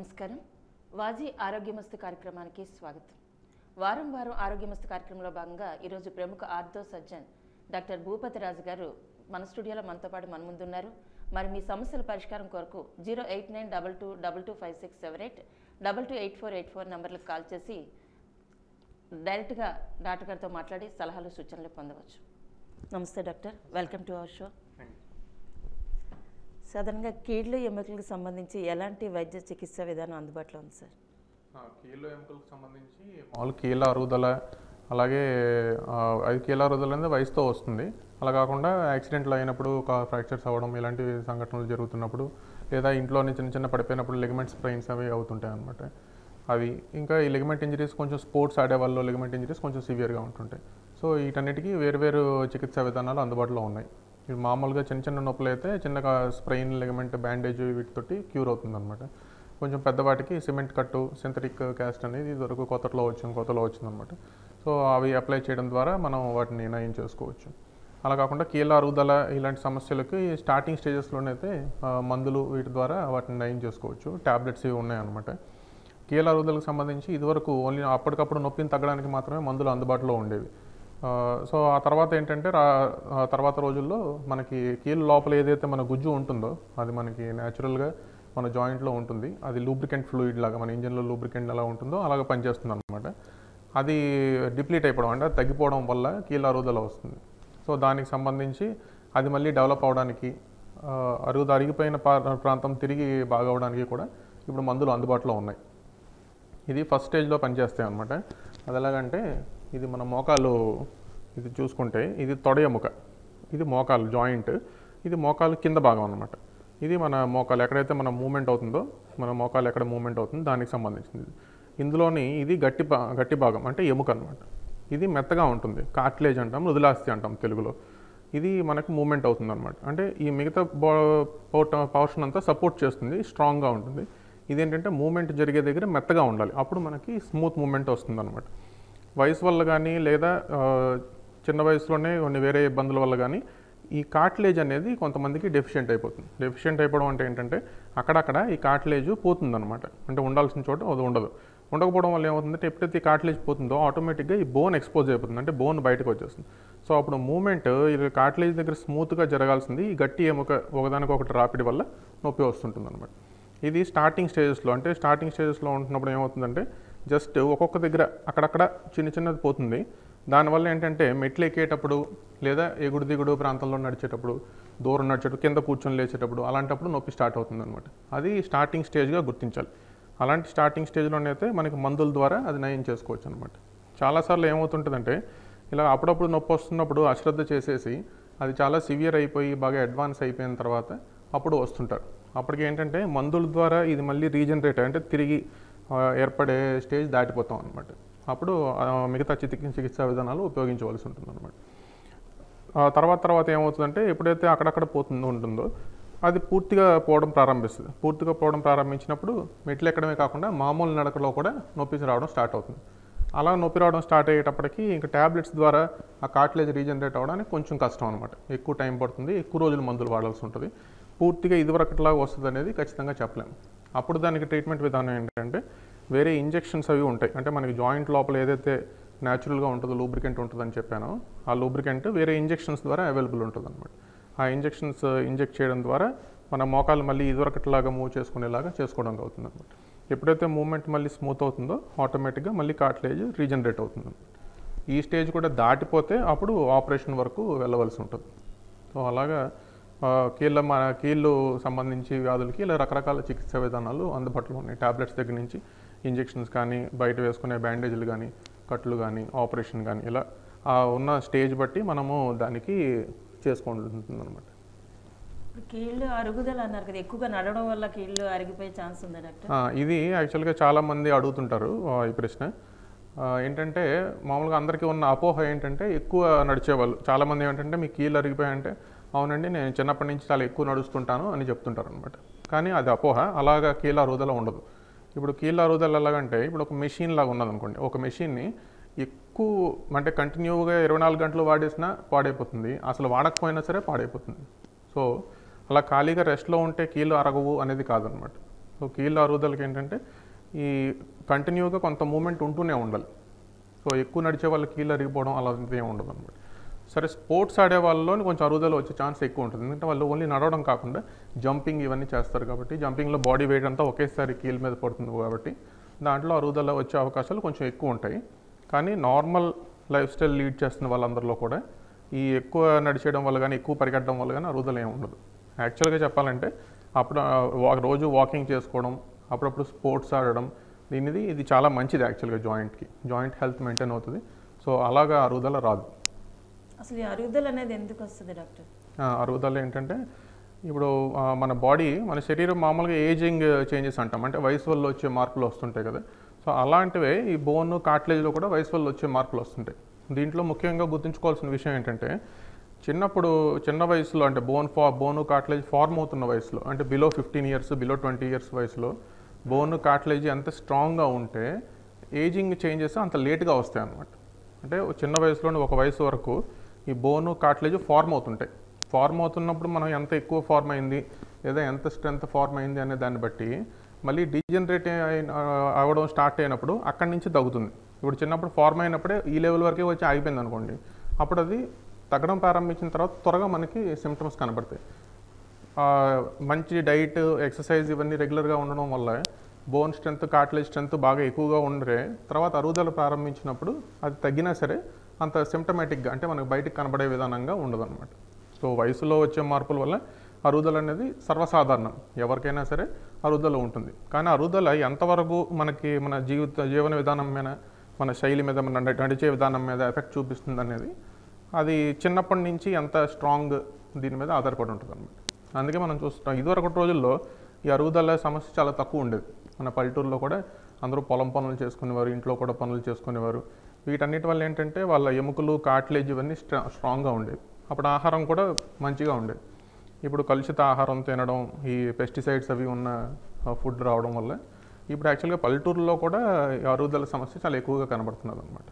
నమస్కారం వాజీ ఆరోగ్యమస్తు కార్యక్రమానికి స్వాగతం వారం వారం ఆరోగ్యమస్తు కార్యక్రమంలో భాగంగా ఈరోజు ప్రముఖ ortho surgeon doctor Bhupathi Raju గారు మన స్టూడియోలో మనతో పాటు మన ముందున్నారు మరి మీ సమస్యల పరిష్కారం కొరకు zero eight nine double two double two five six seven eight double two eight four eight four నెంబర్లకు కాల్ చేసి డైరెక్ట్గా డాక్టర్ గారితో మాట్లాడి సలహాలు సూచనలు పొందవచ్చు నమస్తే doctor welcome to our show సాధారణంగా కీళ్ళు ఎముకలకు సంబంధించి ఎలాంటి వైద్య చికిత్స విధానం అందుబాటులో ఉంది సార్ ఆ, కీళ్ళ ఎముకలకు సంబంధించి మామూలు కీళ్ళ అరుగుదల అలాగే ఆ, అది కీళ్ళ అరుగుదల అనేది వయసుతో వస్తుంది అలా కాకుండా యాక్సిడెంట్లు అయినప్పుడు ఫ్రాక్చర్స్ అవ్వడం ఇలాంటి సంఘటనలు జరుగుతున్నప్పుడు లేదా ఇంట్లోనే చిన్న చిన్న పడిపోయినప్పుడు లిగమెంట్ స్ప్రెయిన్స్ అవి అవుతుంటాయి అనమాట అవి ఇంకా ఈ లిగమెంట్ ఇంజరీస్ కొంచెం స్పోర్ట్స్ ఆడే వాళ్ళు లిగమెంట్ ఇంజరీస్ కొంచెం సివియర్గా ఉంటుంటాయి సో వీటన్నిటికీ వేరు వేరు చికిత్సా విధానాలు అందుబాటులో ఉన్నాయి ఇవి మామూలుగా చిన్న చిన్న నొప్పులు అయితే చిన్నగా స్ప్రెయిన్ లిగమెంట్ బ్యాండేజ్ వీటితోటి క్యూర్ అవుతుంది కొంచెం పెద్దవాటికి సిమెంట్ కట్టు సింథటిక్ క్యాస్ట్ అనేది ఇదివరకు కొత్తలో వచ్చింది కొత్తలో వచ్చిందనమాట సో అవి అప్లై చేయడం ద్వారా మనం వాటిని నయం చేసుకోవచ్చు అలా కాకుండా కీళ్ళ అరుగుదల ఇలాంటి సమస్యలకి స్టార్టింగ్ స్టేజెస్లోనైతే ఆ, మందులు వీటి ద్వారా వాటిని నయం చేసుకోవచ్చు ట్యాబ్లెట్స్ ఇవి ఉన్నాయన్నమాట కీళ్ళ అరుగుదలకు సంబంధించి ఇదివరకు ఓన్లీ అప్పటికప్పుడు నొప్పిని తగ్గడానికి మాత్రమే మందులు అందుబాటులో ఉండేవి ఆ, సో ఆ తర్వాత ఏంటంటే రా ఆ తర్వాత రోజుల్లో మనకి కీళ్ళ లోపల ఏదైతే మన గుజ్జు ఉంటుందో అది మనకి న్యాచురల్గా మన జాయింట్లో ఉంటుంది అది లూబ్రికెంట్ ఫ్లూయిడ్ లాగా మన ఇంజన్లో లూబ్రికెంట్ ఎలా ఉంటుందో అలాగ పనిచేస్తుంది అనమాట అది డిప్లీట్ అయిపోవడం అంటే అది తగ్గిపోవడం వల్ల కీళ్ళ అరుగుదల వస్తుంది సో దానికి సంబంధించి అది మళ్ళీ డెవలప్ అవడానికి ఆ, అరుగుద అరిగిపోయిన పా- ప్రాంతం తిరిగి బాగవడానికి కూడా ఇప్పుడు మందులు అందుబాటులో ఉన్నాయి ఇది ఫస్ట్ స్టేజ్లో పనిచేస్తాయి అనమాట అది ఎలాగంటే ఇది మన మోకాలు ఇది చూసుకుంటే ఇది తొడ ఎముక ఇది మోకాలు జాయింట్ ఇది మోకాలు కింద భాగం అనమాట ఇది మన మోకాలు ఎక్కడైతే మన మూమెంట్ అవుతుందో మన మోకాలు ఎక్కడ మూమెంట్ అవుతుందో దానికి సంబంధించింది ఇందులోని ఇది గట్టి భా గట్టి భాగం అంటే ఎముక అనమాట ఇది మెత్తగా ఉంటుంది కార్టిలేజ్ అంటాం మృదులాస్థి అంటాం తెలుగులో ఇది మనకు మూమెంట్ అవుతుంది అనమాట అంటే ఈ మిగతా పోర్షన్ అంతా సపోర్ట్ చేస్తుంది స్ట్రాంగ్గా ఉంటుంది ఇదేంటంటే మూమెంట్ జరిగే దగ్గర మెత్తగా ఉండాలి అప్పుడు మనకి స్మూత్ మూమెంట్ వస్తుంది అనమాట వయసు వల్ల కానీ లేదా ఆ, చిన్న వయసులోనే కొన్ని వేరే ఇబ్బందుల వల్ల కానీ ఈ కార్టిలేజ్ అనేది కొంతమందికి డెఫిషియెంట్ అయిపోతుంది డెఫిషియెంట్ అయిపోవడం అంటే ఏంటంటే అక్కడక్కడ ఈ కార్టిలేజ్ పోతుందన్నమాట అంటే ఉండాల్సిన చోట అది ఉండదు ఉండకపోవడం వల్ల ఏమవుతుందంటే ఎప్పుడైతే ఈ కార్టిలేజ్ పోతుందో ఆటోమేటిక్గా ఈ బోన్ ఎక్స్పోజ్ అయిపోతుంది అంటే బోన్ బయటకు వచ్చేస్తుంది సో అప్పుడు మూమెంట్ ఈ కార్టిలేజ్ దగ్గర స్మూత్గా జరగాల్సింది ఈ గట్టి ఎముక ఒకదానికొకటి రాపిడి వల్ల నొప్పి వస్తుంటుంది అనమాట ఇది స్టార్టింగ్ స్టేజెస్లో అంటే స్టార్టింగ్ స్టేజెస్లో ఉంటున్నప్పుడు ఏమవుతుందంటే జస్ట్ ఒక్కొక్క దగ్గర అక్కడక్కడ చిన్న చిన్నది పోతుంది దానివల్ల ఏంటంటే మెట్లు ఎక్కేటప్పుడు లేదా ఎగుడు దిగుడు ప్రాంతంలో నడిచేటప్పుడు దూరం నడిచేటప్పుడు కింద కూర్చొని లేచేటప్పుడు అలాంటప్పుడు నొప్పి స్టార్ట్ అవుతుంది అనమాట అది స్టార్టింగ్ స్టేజ్గా గుర్తించాలి అలాంటి స్టార్టింగ్ స్టేజ్లోనైతే మనకి మందుల ద్వారా అది నయం చేసుకోవచ్చు అనమాట చాలాసార్లు ఏమవుతుంటుందంటే ఇలా అప్పుడప్పుడు నొప్పి వస్తున్నప్పుడు అశ్రద్ధ చేసేసి అది చాలా సివియర్ అయిపోయి బాగా అడ్వాన్స్ అయిపోయిన తర్వాత అప్పుడు వస్తుంటారు అప్పటికి ఏంటంటే మందుల ద్వారా ఇది మళ్ళీ రీజనరేట్ అంటే తిరిగి ఆ, ఏర్పడే స్టేజ్ దాటిపోతాం అనమాట అప్పుడు ఆ, మిగతా చికిత్స చికిత్సా విధానాలు ఉపయోగించవలసి ఉంటుంది అనమాట తర్వాత తర్వాత ఏమవుతుందంటే ఎప్పుడైతే అక్కడక్కడ పోతుందో ఉంటుందో అది పూర్తిగా పోవడం ప్రారంభిస్తుంది పూర్తిగా పోవడం ప్రారంభించినప్పుడు మెట్లు ఎక్కడమే కాకుండా మామూలు నడకలో కూడా నొప్పి రావడం స్టార్ట్ అవుతుంది అలా నొప్పి రావడం స్టార్ట్ అయ్యేటప్పటికి ఇంకా ట్యాబ్లెట్స్ ద్వారా ఆ కార్టిలేజ్ రీజనరేట్ అవ్వడానికి కొంచెం కష్టం అనమాట ఎక్కువ టైం పడుతుంది ఎక్కువ రోజులు మందులు వాడాల్సి ఉంటుంది పూర్తిగా ఇదివరకట్లాగా వస్తుంది అనేది ఖచ్చితంగా చెప్పలేము అప్పుడు దానికి ట్రీట్మెంట్ విధానం ఏంటంటే వేరే ఇంజెక్షన్స్ అవి ఉంటాయి అంటే మనకి జాయింట్ లోపల ఏదైతే న్యాచురల్గా ఉంటుందో లూబ్రికెంట్ ఉంటుందని చెప్పానో ఆ లూబ్రికెంట్ వేరే ఇంజెక్షన్స్ ద్వారా అవైలబుల్ ఉంటుంది అనమాట ఆ ఇంజెక్షన్స్ ఇంజెక్ట్ చేయడం ద్వారా మన మోకాలు మళ్ళీ ఇదివరకట్లాగా మూవ్ చేసుకునేలాగా చేసుకోవడం అవుతుంది అనమాట ఎప్పుడైతే మూమెంట్ మళ్ళీ స్మూత్ అవుతుందో ఆటోమేటిక్గా మళ్ళీ కార్టిలేజ్ రీజనరేట్ అవుతుంది ఈ స్టేజ్ కూడా దాటిపోతే అప్పుడు ఆపరేషన్ వరకు వెళ్ళవలసి ఉంటుంది సో అలాగా ఆ, కీళ్ళ మన కీళ్ళు సంబంధించి వ్యాధులకి ఇలా రకరకాల చికిత్సా విధానాలు అందుబాటులో ఉన్నాయి టాబ్లెట్స్ దగ్గర నుంచి ఇంజెక్షన్స్ కానీ బయట వేసుకునే బ్యాండేజ్లు కానీ కట్లు కానీ ఆపరేషన్ కానీ ఇలా ఆ ఉన్న స్టేజ్ బట్టి మనము దానికి చేసుకుంటుంది అనమాట ఇప్పుడు కీళ్ళు అరుగుదల అన్నారు కదా ఎక్కువగా నడవడం వల్ల కీళ్ళు అరిగిపోయే ఛాన్స్ ఉందా డాక్టర్ ఇది యాక్చువల్గా చాలామంది అడుగుతుంటారు ఆ, ఈ ప్రశ్న ఆ, ఏంటంటే మామూలుగా అందరికీ ఉన్న అపోహ ఏంటంటే ఎక్కువ నడిచేవాళ్ళు చాలామంది ఏంటంటే మీ కీళ్ళు అరిగిపోయాయంటే అవునండి నేను చిన్నప్పటి నుంచి చాలా ఎక్కువ నడుస్తుంటాను అని చెప్తుంటారు అనమాట కానీ అది అపోహ అలాగా కీళ్ళ అరుగుదల ఉండదు ఇప్పుడు కీళ్ళ అరుగుదల ఎలాగంటే ఇప్పుడు ఒక మెషిన్ లాగా ఉన్నది అనుకోండి ఒక మెషిన్ని ఎక్కువ అంటే కంటిన్యూగా ఇరవై నాలుగు గంటలు వాడేసినా పాడైపోతుంది అసలు వాడకపోయినా సరే పాడైపోతుంది సో అలా ఖాళీగా రెస్ట్లో ఉంటే కీళ్ళు అరగవు అనేది కాదనమాట సో కీళ్ళ అరుగుదలకి ఏంటంటే ఈ కంటిన్యూగా కొంత మూమెంట్ ఉంటూనే ఉండాలి సో ఎక్కువ నడిచే వాళ్ళకి కీళ్ళు అరిగిపోవడం అలాంటిది ఏమి ఉండదు అనమాట సరే స్పోర్ట్స్ ఆడే వాళ్ళలో కొంచెం అరుగుదల వచ్చే ఛాన్స్ ఎక్కువ ఉంటుంది ఎందుకంటే వాళ్ళు ఓన్లీ నడవడం కాకుండా జంపింగ్ ఇవన్నీ చేస్తారు కాబట్టి జంపింగ్లో బాడీ వెయిట్ అంతా ఒకేసారి కీళ్ళ మీద పడుతుంది కాబట్టి దాంట్లో అరుగుదల వచ్చే అవకాశాలు కొంచెం ఎక్కువ ఉంటాయి కానీ నార్మల్ లైఫ్ స్టైల్ లీడ్ చేస్తున్న వాళ్ళందరిలో కూడా ఈ ఎక్కువ నడిచేయడం వల్ల కానీ ఎక్కువ పరిగెట్టడం వల్ల కానీ అరుగుదల ఏమి ఉండదు యాక్చువల్గా చెప్పాలంటే అప్పుడు ఆ, వా- రోజు వాకింగ్ చేసుకోవడం అప్పుడప్పుడు స్పోర్ట్స్ ఆడడం దీనిది ఇది చాలా మంచిది యాక్చువల్గా జాయింట్కి జాయింట్ హెల్త్ మెయింటైన్ అవుతుంది సో అలాగా అరుగుదల రాదు అసలు ఈ అరుగుదల అనేది ఎందుకు వస్తుంది డాక్టర్ ఆ, అరుగుదల ఏంటంటే ఇప్పుడు ఆ, మన బాడీ మన శరీరం మామూలుగా ఏజింగ్ చేంజెస్ అంటాం అంటే వయసు వల్ల వచ్చే మార్పులు వస్తుంటాయి కదా సో అలాంటివే ఈ బోన్ కాట్లేజ్లో కూడా వయసు వల్ల వచ్చే మార్పులు వస్తుంటాయి దీంట్లో ముఖ్యంగా గుర్తుంచుకోవాల్సిన విషయం ఏంటంటే చిన్నప్పుడు చిన్న వయసులో అంటే బోన్ ఫా బోను కాట్లేజ్ ఫార్మ్ అవుతున్న వయసులో అంటే below fifteen years below twenty years వయసులో బోన్ కాట్లేజ్ ఎంత స్ట్రాంగ్గా ఉంటే ఏజింగ్ చేంజెస్ అంత లేట్గా వస్తాయి అన్నమాట అంటే చిన్న వయసులోనే ఒక వయసు వరకు ఈ బోను కాట్లేజ్ ఫార్మ్ అవుతుంటాయి ఫార్మ్ అవుతున్నప్పుడు మనం ఎంత ఎక్కువ ఫార్మ్ అయింది లేదా ఎంత స్ట్రెంత్ ఫార్మ్ అయింది అనే దాన్ని బట్టి మళ్ళీ డీజనరేట్ అవ్వడం స్టార్ట్ అయినప్పుడు అక్కడి నుంచి తగ్గుతుంది ఇప్పుడు చిన్నప్పుడు ఫార్మ్ అయినప్పుడే ఈ లెవెల్ వరకే వచ్చి ఆగిపోయింది అనుకోండి అప్పుడు అది తగ్గడం ప్రారంభించిన తర్వాత త్వరగా మనకి సిమ్టమ్స్ కనబడతాయి ఆ, మంచి డైట్ ఎక్సర్సైజ్ ఇవన్నీ రెగ్యులర్గా ఉండడం వల్ల బోన్ స్ట్రెంత్ కార్టిలేజ్ స్ట్రెంత్ బాగా ఎక్కువగా ఉండరే తర్వాత అరుగుదల ప్రారంభించినప్పుడు అది తగ్గినా సరే అంత సిమ్టమేటిక్గా అంటే మనకు బయటికి కనబడే విధానంగా ఉండదన్నమాట సో వయసులో వచ్చే మార్పుల వల్ల అరుగుదల అనేది సర్వసాధారణం ఎవరికైనా సరే అరుగుదల ఉంటుంది కానీ అరుగుదల ఎంతవరకు మనకి మన జీవిత జీవన విధానం మీద మన శైలి మీద మన నడి- నడిచే విధానం మీద ఎఫెక్ట్ చూపిస్తుంది అనేది అది చిన్నప్పటి నుంచి ఎంత స్ట్రాంగ్ దీని మీద ఆధారపడి ఉంటుంది అనమాట అందుకే మనం చూస్తాం ఇదివరకటి రోజుల్లో ఈ అరుగుదల సమస్య చాలా తక్కువ ఉండేది మన పల్లెటూరులో కూడా అందరూ పొలం పనులు చేసుకునేవారు ఇంట్లో కూడా పనులు చేసుకునేవారు వీటన్నిటి వల్ల ఏంటంటే వాళ్ళ ఎముకలు కాట్లేజ్ ఇవన్నీ స్ట్రా స్ట్రాంగ్గా ఉండేవి అప్పుడు ఆహారం కూడా మంచిగా ఉండేది ఇప్పుడు కలుషిత ఆహారం తినడం ఈ పెస్టిసైడ్స్ అవి ఉన్న ఫుడ్ రావడం వల్ల ఇప్పుడు యాక్చువల్గా పల్లెటూరులో కూడా ఈ అరుగుదల సమస్య చాలా ఎక్కువగా కనబడుతున్నది అనమాట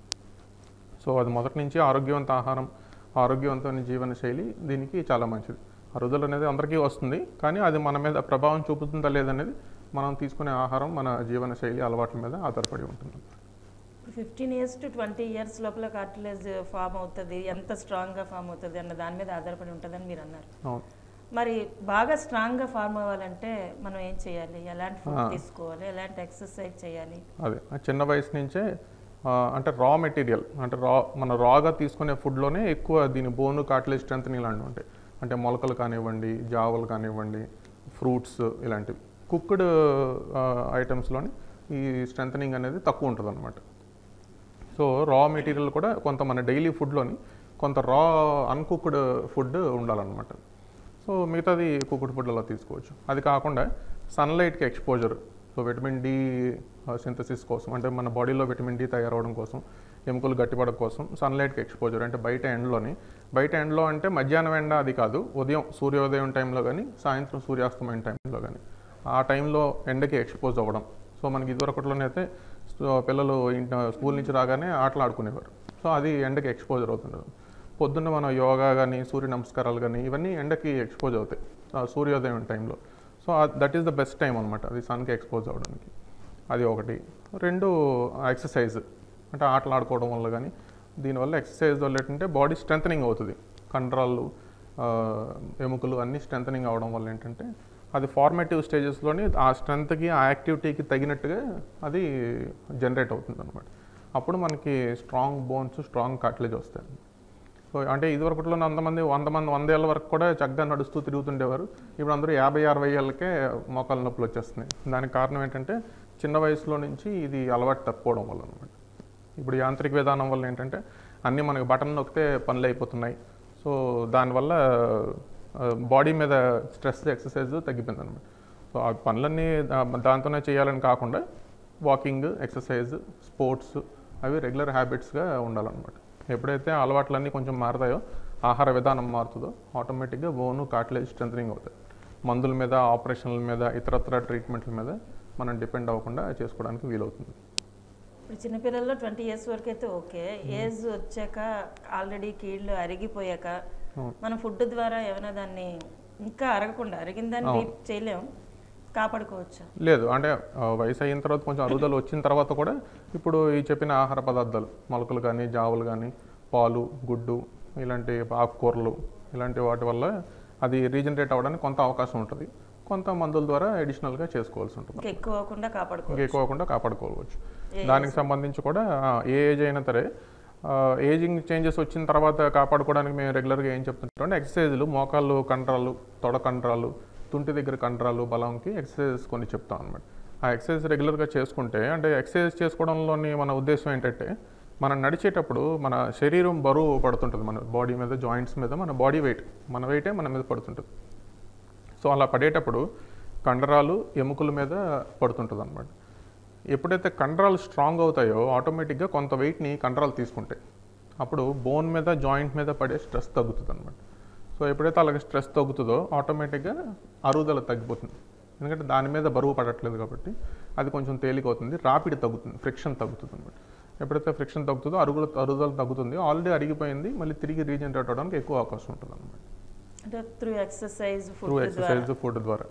సో అది మొదటి నుంచి ఆరోగ్యవంత ఆహారం ఆరోగ్యవంతమైన జీవన శైలి దీనికి చాలా మంచిది అరుగుదల అనేది అందరికీ వస్తుంది కానీ అది మన మీద ప్రభావం చూపుతుందా లేదనేది మనం తీసుకునే ఆహారం మన జీవన శైలి అలవాట్ల మీద ఆధారపడి ఉంటుంది ఇప్పుడు fifteen years to twenty years లోపల కార్టిలేజ్ ఫామ్ అవుతుంది ఎంత స్ట్రాంగ్గా ఫామ్ అవుతుంది అన్న దాని మీద ఆధారపడి ఉంటుందని మీరు అన్నారు అవును మరి బాగా స్ట్రాంగ్గా ఫార్మ్ అవ్వాలంటే మనం ఏం చేయాలి ఎలాంటి ఫుడ్ ఆ. తీసుకోవాలి ఎలాంటి ఎక్సర్సైజ్ చేయాలి అదే ఆ చిన్న వయసు నుంచే ఆ, అంటే రా మెటీరియల్ అంటే రా మన రాగా తీసుకునే ఫుడ్లోనే ఎక్కువ దీని బోను కాట్లేజ్ స్ట్రెంత్ ఇలాంటివి ఉంటాయి అంటే మొలకలు కానివ్వండి జావలు కానివ్వండి ఫ్రూట్స్ ఇలాంటివి కుక్డ్ ఐటమ్స్లోని ఈ స్ట్రెంథనింగ్ అనేది తక్కువ ఉంటుంది అనమాట సో రా మెటీరియల్ కూడా కొంత మన డైలీ ఫుడ్లోని కొంత రా అన్కుక్డ్ ఫుడ్ ఉండాలన్నమాట సో మిగతాది కుక్డ్ ఫుడ్ అలా తీసుకోవచ్చు అది కాకుండా సన్లైట్కి exposure so vitamin D synthesis కోసం అంటే మన బాడీలో విటమిన్ డి తయారవడం కోసం ఎముకలు గట్టిపడడం కోసం సన్లైట్కి ఎక్స్పోజర్ అంటే బయట ఎండ్లోని బయట ఎండ్లో అంటే మధ్యాహ్నం ఎండ అది కాదు ఉదయం సూర్యోదయం టైంలో కానీ సాయంత్రం సూర్యాస్తమయం టైంలో కానీ ఆ టైంలో ఎండకి ఎక్స్పోజ్ అవ్వడం సో మనకి ఇదివరకట్లోనైతే సో పిల్లలు ఇంట స్కూల్ నుంచి రాగానే ఆటలు ఆడుకునేవారు సో అది ఎండకి ఎక్స్పోజర్ అవుతుండదు పొద్దున్న మనం యోగా కానీ సూర్య నమస్కారాలు కానీ ఇవన్నీ ఎండకి ఎక్స్పోజ్ అవుతాయి ఆ సూర్యోదయం టైంలో so that is the best time అనమాట అది సన్కి ఎక్స్పోజ్ అవ్వడానికి అది ఒకటి రెండు ఎక్సర్సైజ్ అంటే ఆటలు ఆడుకోవడం వల్ల కానీ దీనివల్ల ఎక్సర్సైజ్ వల్ల ఏంటంటే బాడీ స్ట్రెంథనింగ్ అవుతుంది కండరాలు ఆ, ఎముకలు అన్నీ స్ట్రెంథనింగ్ అవడం వల్ల ఏంటంటే అది ఫార్మేటివ్ స్టేజెస్లోని ఆ స్ట్రెంత్కి ఆ యాక్టివిటీకి తగినట్టుగా అది జనరేట్ అవుతుంది అనమాట అప్పుడు మనకి స్ట్రాంగ్ బోన్స్ స్ట్రాంగ్ కట్లేజ్ వస్తాయి సో అంటే ఇదివరకట్లో అంతమంది వంద మంది వంద ఏళ్ళ వరకు కూడా చక్కగా నడుస్తూ తిరుగుతుండేవారు ఇప్పుడు అందరూ యాభై అరవై ఏళ్ళకే మోకాళ్ళ నొప్పులు వచ్చేస్తున్నాయి దానికి కారణం ఏంటంటే చిన్న వయసులో నుంచి ఇది అలవాటు తప్పుకోవడం వల్ల అనమాట ఇప్పుడు యాంత్రిక విధానం వల్ల ఏంటంటే అన్నీ మనకి బటన్ నొక్కితే పనులు అయిపోతున్నాయి సో దానివల్ల బాడీ మీద స్ట్రెస్ ఎక్సర్సైజ్ తగ్గిపోయింది అనమాట సో ఆ పనులన్నీ దా- దాంతోనే చేయాలని కాకుండా వాకింగ్ ఎక్సర్సైజ్ స్పోర్ట్స్ అవి రెగ్యులర్ హ్యాబిట్స్గా ఉండాలన్నమాట ఎప్పుడైతే ఆ అలవాట్లన్నీ కొంచెం మారుతాయో ఆహార విధానం మారుతుందో ఆటోమేటిక్గా బోను కాట్లేజ్ స్ట్రెంథనింగ్ అవుతాయి మందుల మీద ఆపరేషన్ల మీద ఇతరత్ర ట్రీట్మెంట్ల మీద మనం డిపెండ్ అవ్వకుండా చేసుకోవడానికి వీలవుతుంది ఇప్పుడు చిన్నపిల్లల్లో ట్వంటీ ఇయర్స్ వరకు అయితే ఓకే ఏజ్ వచ్చాక ఆల్రెడీ కీళ్ళు అరిగిపోయాక అవును. మన ఫుడ్ ద్వారా ఏమైనా దాన్ని ఇంకా అరగకుండా అరిగిన దాన్ని అవును. రీప్ చేయలేం కాపాడుకోవచ్చా లేదు అంటే ఆ, వయసు అయిన తర్వాత కొంచెం అరుగుదల వచ్చిన తర్వాత కూడా ఇప్పుడు ఈ చెప్పిన ఆహార పదార్థాలు మొలకలు కానీ జావులు కానీ పాలు గుడ్డు ఇలాంటి ఆకుకూరలు ఇలాంటి వాటి వల్ల అది రీజనరేట్ అవ్వడానికి కొంత అవకాశం ఉంటుంది కొంత మందుల ద్వారా అడిషనల్గా చేసుకోవాల్సి ఉంటుంది ఇంకా ఎక్కువ అవ్వకుండా కాపాడుకోవచ్చు ఇంకా ఎక్కువ అవ్వకుండా కాపాడుకోవచ్చు దానికి సంబంధించి కూడా ఆ, ఏ ఏజ్ అయినా సరే ఏజింగ్ చేంజెస్ వచ్చిన తర్వాత కాపాడుకోవడానికి మేము రెగ్యులర్గా ఏం చెప్తుంటాం అంటే ఎక్సర్సైజులు మోకాళ్ళు కండరాలు తొడ కండరాలు తుంటి దగ్గర కండరాలు బలంకి ఎక్సర్సైజెస్ కొన్ని చెప్తాం అనమాట ఆ ఎక్సర్సైజ్ రెగ్యులర్గా చేసుకుంటే అంటే ఎక్సర్సైజ్ చేసుకోవడంలోని మన ఉద్దేశం ఏంటంటే మనం నడిచేటప్పుడు మన శరీరం బరువు పడుతుంటుంది మన బాడీ మీద జాయింట్స్ మీద మన బాడీ వెయిట్ మన వెయిటే మన మీద పడుతుంటుంది సో అలా పడేటప్పుడు కండరాలు ఎముకల మీద పడుతుంటుంది అనమాట ఎప్పుడైతే కండరాలు స్ట్రాంగ్ అవుతాయో ఆటోమేటిక్గా కొంత వెయిట్ని కండరాలు తీసుకుంటాయి అప్పుడు బోన్ మీద జాయింట్ మీద పడే స్ట్రెస్ తగ్గుతుంది అనమాట సో ఎప్పుడైతే అలాగే స్ట్రెస్ తగ్గుతుందో ఆటోమేటిక్గా అరుగుదల తగ్గిపోతుంది ఎందుకంటే దాని మీద బరువు పడట్లేదు కాబట్టి అది కొంచెం తేలిక అవుతుంది రాపిడి తగ్గుతుంది ఫ్రిక్షన్ తగ్గుతుంది అనమాట ఎప్పుడైతే ఫ్రిక్షన్ తగ్గుతుందో అరుగుల అరుగుదల తగ్గుతుంది ఆల్రెడీ అరిగిపోయింది మళ్ళీ తిరిగి రీజనరేట్ అవడానికి ఎక్కువ అవకాశం ఉంటుంది అనమాట అంటే త్రూ ఎక్సర్సైజ్ త్రూ ఫుడ్ ద్వారా ఎక్సర్సైజ్ ఫుడ్ ద్వారా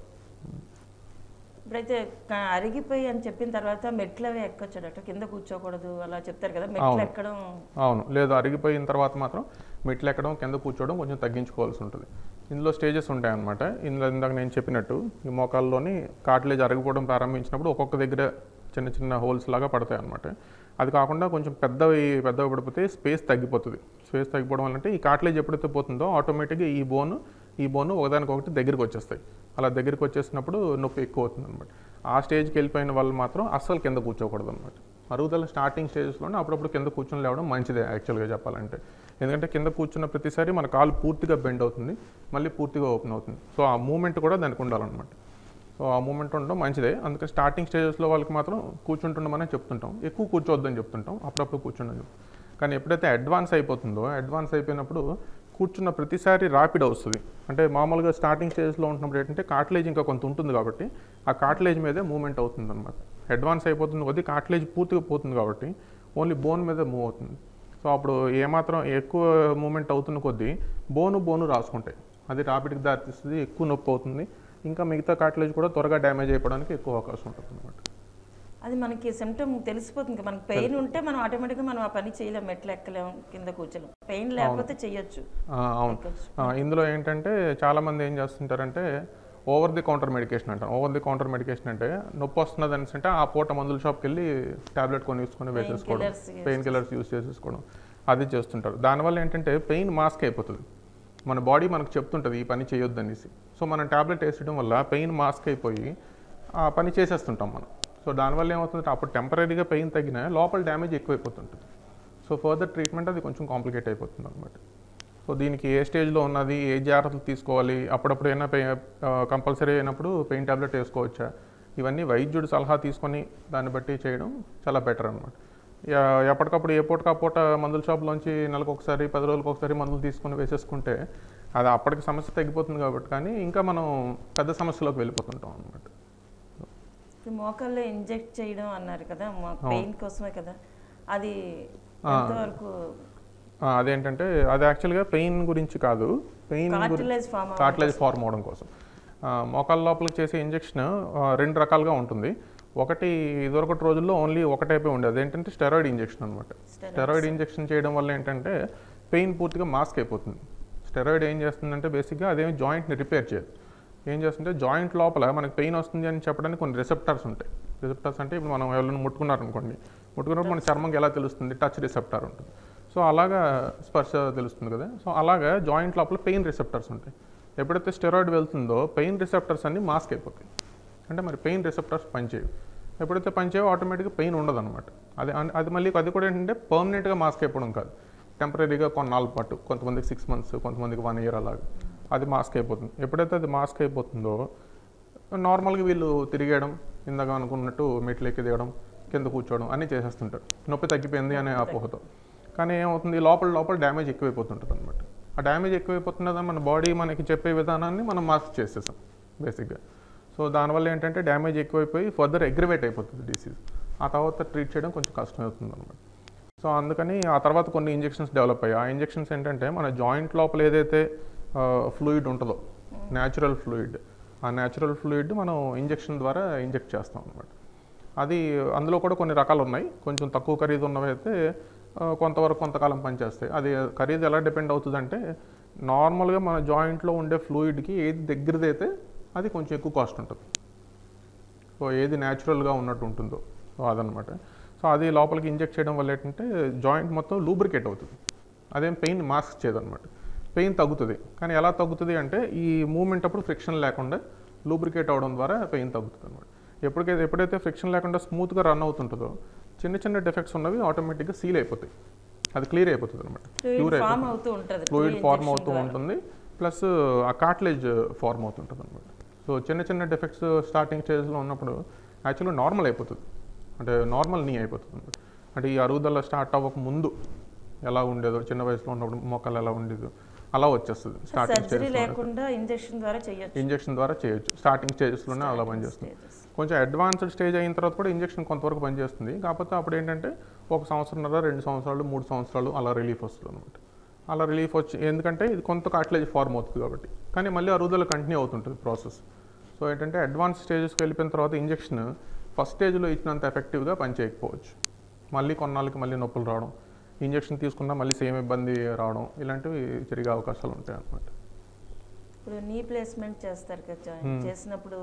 ఇప్పుడైతే క- అరిగిపోయి అని చెప్పిన తర్వాత మెట్లు అవి ఎక్కొచ్చు డాక్టర్ కింద కూర్చోకూడదు అలా చెప్తారు కదా మెట్లు అవును. ఎక్కడం అవును లేదు అరిగిపోయిన తర్వాత మాత్రం మెట్లు ఎక్కడం కింద కూర్చోవడం కొంచెం తగ్గించుకోవాల్సి ఉంటుంది ఇందులో స్టేజెస్ ఉంటాయన్నమాట ఇందులో ఇందాక నేను చెప్పినట్టు ఈ మోకాల్లోని కాట్లేజ్ అరిగిపోవడం ప్రారంభించినప్పుడు ఒక్కొక్క దగ్గర చిన్న చిన్న హోల్స్ లాగా పడతాయి అనమాట అది కాకుండా కొంచెం పెద్దవి పెద్దవి పడిపోతే స్పేస్ తగ్గిపోతుంది స్పేస్ తగ్గిపోవడం వల్ల అంటే ఈ కాట్లేజ్ ఎప్పుడైతే పోతుందో ఆటోమేటిక్గా ఈ బోన్ ఈ బోన్ ఒకదానికొకటి దగ్గరికి వచ్చేస్తాయి అలా దగ్గరికి వచ్చేసినప్పుడు నొప్పి ఎక్కువ అవుతుంది అనమాట ఆ స్టేజ్కి వెళ్ళిపోయిన వాళ్ళు మాత్రం అస్సలు కింద కూర్చోకూడదు అనమాట అరుగుదల స్టార్టింగ్ స్టేజెస్లోనే అప్పుడప్పుడు కింద కూర్చొని లేవడం మంచిదే యాక్చువల్గా చెప్పాలంటే ఎందుకంటే కింద కూర్చున్న ప్రతిసారి మన కాలు పూర్తిగా బెండ్ అవుతుంది మళ్ళీ పూర్తిగా ఓపెన్ అవుతుంది సో ఆ మూమెంట్ కూడా దానికి ఉండాలన్నమాట సో ఆ మూమెంట్ ఉండడం మంచిదే అందుకని స్టార్టింగ్ స్టేజెస్లో వాళ్ళకి మాత్రం కూర్చుంటుండమనే చెప్తుంటాం ఎక్కువ కూర్చోవద్దని చెప్తుంటాం అప్పుడప్పుడు కూర్చుండని చెప్తాం కానీ ఎప్పుడైతే అడ్వాన్స్ అయిపోతుందో అడ్వాన్స్ అయిపోయినప్పుడు కూర్చున్న ప్రతిసారి ర్యాపిడ్ వస్తుంది అంటే మామూలుగా స్టార్టింగ్ స్టేజ్లో ఉంటున్నప్పుడు ఏంటంటే కాట్లేజ్ ఇంకా కొంత ఉంటుంది కాబట్టి ఆ కాట్లేజ్ మీదే మూమెంట్ అవుతుంది అనమాట అడ్వాన్స్ అయిపోతుంది కొద్దీ కాట్లేజ్ పూర్తిగా పోతుంది కాబట్టి ఓన్లీ బోన్ మీద మూవ్ అవుతుంది సో అప్పుడు ఏమాత్రం ఎక్కువ మూమెంట్ అవుతున్న కొద్దీ బోను బోను రాసుకుంటాయి అది రాపిడ్కి దారితీస్తుంది ఎక్కువ నొప్పి అవుతుంది ఇంకా మిగతా కాట్లేజ్ కూడా త్వరగా డ్యామేజ్ అయిపోవడానికి ఎక్కువ అవకాశం ఉంటుంది అనమాట అది మనకి సిమ్టమ్ తెలిసిపోతుంది కదా. మనకి పెయిన్ ఉంటే మనం ఆటోమేటిక్గా మనం ఆ పని చేయలేం మెట్లు ఎక్కలేం కింద కూర్చోలేం పెయిన్ లేకపోతే చెయ్యొచ్చు ఆ, అవును ఆ, ఇందులో ఏంటంటే చాలామంది ఏం చేస్తుంటారంటే ఓవర్ ది కౌంటర్ మెడికేషన్ అంటారు ఓవర్ ది కౌంటర్ మెడికేషన్ అంటే నొప్పి వస్తున్నది అనేసి అంటే ఆ పూట మందుల షాప్కి వెళ్ళి టాబ్లెట్ కొని తీసుకొని వేసేసుకోవడం killers use pain killers use చేసేసుకోవడం అది చేస్తుంటారు దానివల్ల ఏంటంటే పెయిన్ మాస్క్ అయిపోతుంది మన బాడీ మనకు చెప్తుంటుంది ఈ పని చేయొద్దు అనేసి సో మనం టాబ్లెట్ వేసేయడం వల్ల పెయిన్ మాస్క్ అయిపోయి ఆ పని చేసేస్తుంటాం మనం సో దానివల్ల ఏమవుతుందంటే అప్పుడు టెంపరీగా పెయిన్ తగ్గినా లోపల డ్యామేజ్ ఎక్కువైపోతుంటుంది సో ఫర్దర్ ట్రీట్మెంట్ అది కొంచెం కాంప్లికేట్ అయిపోతుంది అనమాట సో దీనికి ఏ స్టేజ్లో ఉన్నది ఏ జాగ్రత్తలు తీసుకోవాలి అప్పుడప్పుడు అయినా పెయి కంపల్సరీ అయినప్పుడు పెయిన్ టాబ్లెట్ వేసుకోవచ్చా ఇవన్నీ వైద్యుడి సలహా తీసుకొని దాన్ని బట్టి చేయడం చాలా బెటర్ అనమాట ఎప్పటికప్పుడు ఏ పూటకు ఆ పూట మందుల షాప్లోంచి నెలకు ఒకసారి పది రోజులకు ఒకసారి మందులు తీసుకొని వేసేసుకుంటే అది అప్పటికి సమస్య తగ్గిపోతుంది కాబట్టి కానీ ఇంకా మనం పెద్ద సమస్యలోకి వెళ్ళిపోతుంటాం అనమాట ఇప్పుడు మోకాల్లో ఇంజెక్ట్ చేయడం అన్నారు కదా పెయిన్ కోసమే కదా అది ఎంతవరకు ఆ, అదేంటంటే అది యాక్చువల్గా పెయిన్ గురించి కాదు pain cartilage form cartilage form అవడం కోసం ఆ, మోకాళ్ళ లోపలికి చేసే ఇంజెక్షన్ రెండు రకాలుగా ఉంటుంది ఒకటి ఇదివరకటి రోజుల్లో ఓన్లీ ఒక టైపే ఉండేది అదేంటంటే స్టెరాయిడ్ ఇంజెక్షన్ అనమాట స్టెరాయిడ్ ఇంజెక్షన్ చేయడం వల్ల ఏంటంటే పెయిన్ పూర్తిగా మాస్క్ అయిపోతుంది స్టెరాయిడ్ ఏం చేస్తుందంటే బేసిక్గా అదేమి జాయింట్ని రిపేర్ చేయదు ఏం చేస్తుంటే జాయింట్ లోపల మనకి పెయిన్ వస్తుంది అని చెప్పడానికి కొన్ని రిసెప్టార్స్ ఉంటాయి రిసెప్టార్స్ అంటే ఇప్పుడు మనం ఎవరైనా ముట్టుకున్నారనుకోండి ముట్టుకున్నప్పుడు మన చర్మంకి ఎలా తెలుస్తుంది టచ్ రిసెప్టార్ ఉంటుంది సో అలాగా స్పర్శ తెలుస్తుంది కదా సో అలాగా జాయింట్ లోపల పెయిన్ రిసెప్టర్స్ ఉంటాయి ఎప్పుడైతే స్టెరాయిడ్ వెళ్తుందో పెయిన్ రిసెప్టర్స్ అన్ని మాస్క్ అయిపోతాయి అంటే మరి పెయిన్ రిసెప్టర్స్ పనిచేయవు ఎప్పుడైతే పనిచేయవో ఆటోమేటిక్గా పెయిన్ ఉండదు అనమాట అది అది మళ్ళీ అది కూడా ఏంటంటే పర్మనెంట్గా మాస్క్ అయిపోవడం కాదు టెంపరీగా కొన్నాళ్ళ పాటు కొంతమందికి సిక్స్ మంత్స్ కొంతమందికి వన్ ఇయర్ అలాగా అది మాస్క్ అయిపోతుంది ఎప్పుడైతే అది మాస్క్ అయిపోతుందో నార్మల్గా వీళ్ళు తిరిగేయడం ఇందాక అనుకున్నట్టు మెట్లు ఎక్కి దిగడం కింద కూర్చోవడం అన్నీ చేసేస్తుంటారు నొప్పి తగ్గిపోయింది అనే అపోహతో కానీ ఏమవుతుంది లోపల లోపల డ్యామేజ్ ఎక్కువైపోతుంటుంది అనమాట ఆ డ్యామేజ్ ఎక్కువైపోతున్నదని మన బాడీ మనకి చెప్పే విధానాన్ని మనం మాస్క్ చేసేసాం బేసిక్గా సో దానివల్ల ఏంటంటే డ్యామేజ్ ఎక్కువైపోయి ఫర్దర్ అగ్రివేట్ అయిపోతుంది డిసీజ్ ఆ తర్వాత ట్రీట్ చేయడం కొంచెం కష్టం అవుతుంది అనమాట సో అందుకని ఆ తర్వాత కొన్ని ఇంజెక్షన్స్ డెవలప్ అయ్యాయి ఆ ఇంజెక్షన్స్ ఏంటంటే మన జాయింట్ లోపల ఏదైతే ఫ్లూయిడ్ ఉంటుందో న్యాచురల్ ఫ్లూయిడ్ ఆ న్యాచురల్ ఫ్లూయిడ్ మనం ఇంజెక్షన్ ద్వారా ఇంజెక్ట్ చేస్తాం అనమాట అది అందులో కూడా కొన్ని రకాలు ఉన్నాయి కొంచెం తక్కువ ఖరీదు ఉన్నవి అయితే ఆ, కొంతవరకు కొంతకాలం పనిచేస్తాయి అది ఖరీదు ఎలా డిపెండ్ అవుతుందంటే నార్మల్గా మన జాయింట్లో ఉండే ఫ్లూయిడ్కి ఏది దగ్గరది అయితే అది కొంచెం ఎక్కువ కాస్ట్ ఉంటుంది సో ఏది న్యాచురల్గా ఉన్నట్టు ఉంటుందో సో అదనమాట సో అది లోపలికి ఇంజెక్ట్ చేయడం వల్ల ఏంటంటే జాయింట్ మొత్తం లూబ్రికేట్ అవుతుంది అదేం పెయిన్ మాస్క్ చేయదన్నమాట పెయిన్ తగ్గుతుంది కానీ ఎలా తగ్గుతుంది అంటే ఈ మూమెంట్ అప్పుడు ఫ్రిక్షన్ లేకుండా లూబ్రికేట్ అవడం ద్వారా పెయిన్ తగ్గుతుంది అనమాట ఎప్పటికైతే ఎప్పుడైతే ఫ్రిక్షన్ లేకుండా స్మూత్గా రన్ అవుతుంటుందో చిన్న చిన్న డిఫెక్ట్స్ ఉన్నవి ఆటోమేటిక్గా సీల్ అయిపోతాయి అది క్లియర్ అయిపోతుంది అనమాట ఫ్లూయిడ్ ఫామ్ అవుతూ ఉంటుంది ఫ్లూయిడ్ ఫార్మ్ అవుతూ ఉంటుంది ప్లస్ ఆ కార్టిలేజ్ ఫార్మ్ అవుతుంటుంది అనమాట సో చిన్న చిన్న డిఫెక్ట్స్ స్టార్టింగ్ స్టేజ్లో ఉన్నప్పుడు యాక్చువల్గా నార్మల్ అయిపోతుంది అంటే నార్మల్ నీ అయిపోతుంది అనమాట అంటే ఈ అరుగుదల స్టార్ట్ అవ్వక ముందు ఎలా ఉండేదో చిన్న వయసులో ఉన్నప్పుడు మొక్కలు ఎలా ఉండేదో అలా వచ్చేస్తుంది స్టార్టింగ్ సర్జరీ స్టేజ్ లేకుండా ఇంజెక్షన్ ద్వారా చేయొచ్చు ఇంజెక్షన్ ద్వారా చేయొచ్చు స్టార్టింగ్ స్టేజెస్లోనే అలా పనిచేస్తుంది Stages. కొంచెం అడ్వాన్స్డ్ స్టేజ్ అయిన తర్వాత కూడా ఇంజెక్షన్ కొంతవరకు పనిచేస్తుంది కాకపోతే అప్పుడు ఏంటంటే ఒక సంవత్సరంన్నర రెండు సంవత్సరాలు మూడు సంవత్సరాలు అలా రిలీఫ్ వస్తుంది అనమాట అలా రిలీఫ్ వచ్చి ఎందుకంటే ఇది కొంత కార్టిలేజ్ ఫార్మ్ అవుతుంది కాబట్టి కానీ మళ్ళీ అరుగుదల కంటిన్యూ అవుతుంటుంది ప్రాసెస్ సో ఏంటంటే అడ్వాన్స్ స్టేజెస్కి వెళ్ళిపోయిన తర్వాత ఇంజెక్షన్ ఫస్ట్ స్టేజ్లో ఇచ్చినంత ఎఫెక్టివ్గా పనిచేయకపోవచ్చు మళ్ళీ కొన్నాళ్ళకి మళ్ళీ నొప్పులు రావడం ఇంజెక్షన్ తీసుకున్నా మళ్ళీ సేమ్ ఇబ్బంది రావడం ఇలాంటివి జరిగే అవకాశాలు ఉంటాయి అన్నమాట ఇప్పుడు నీ ప్లేస్మెంట్ చేస్తారు కదా జాయిన్ చేసినప్పుడు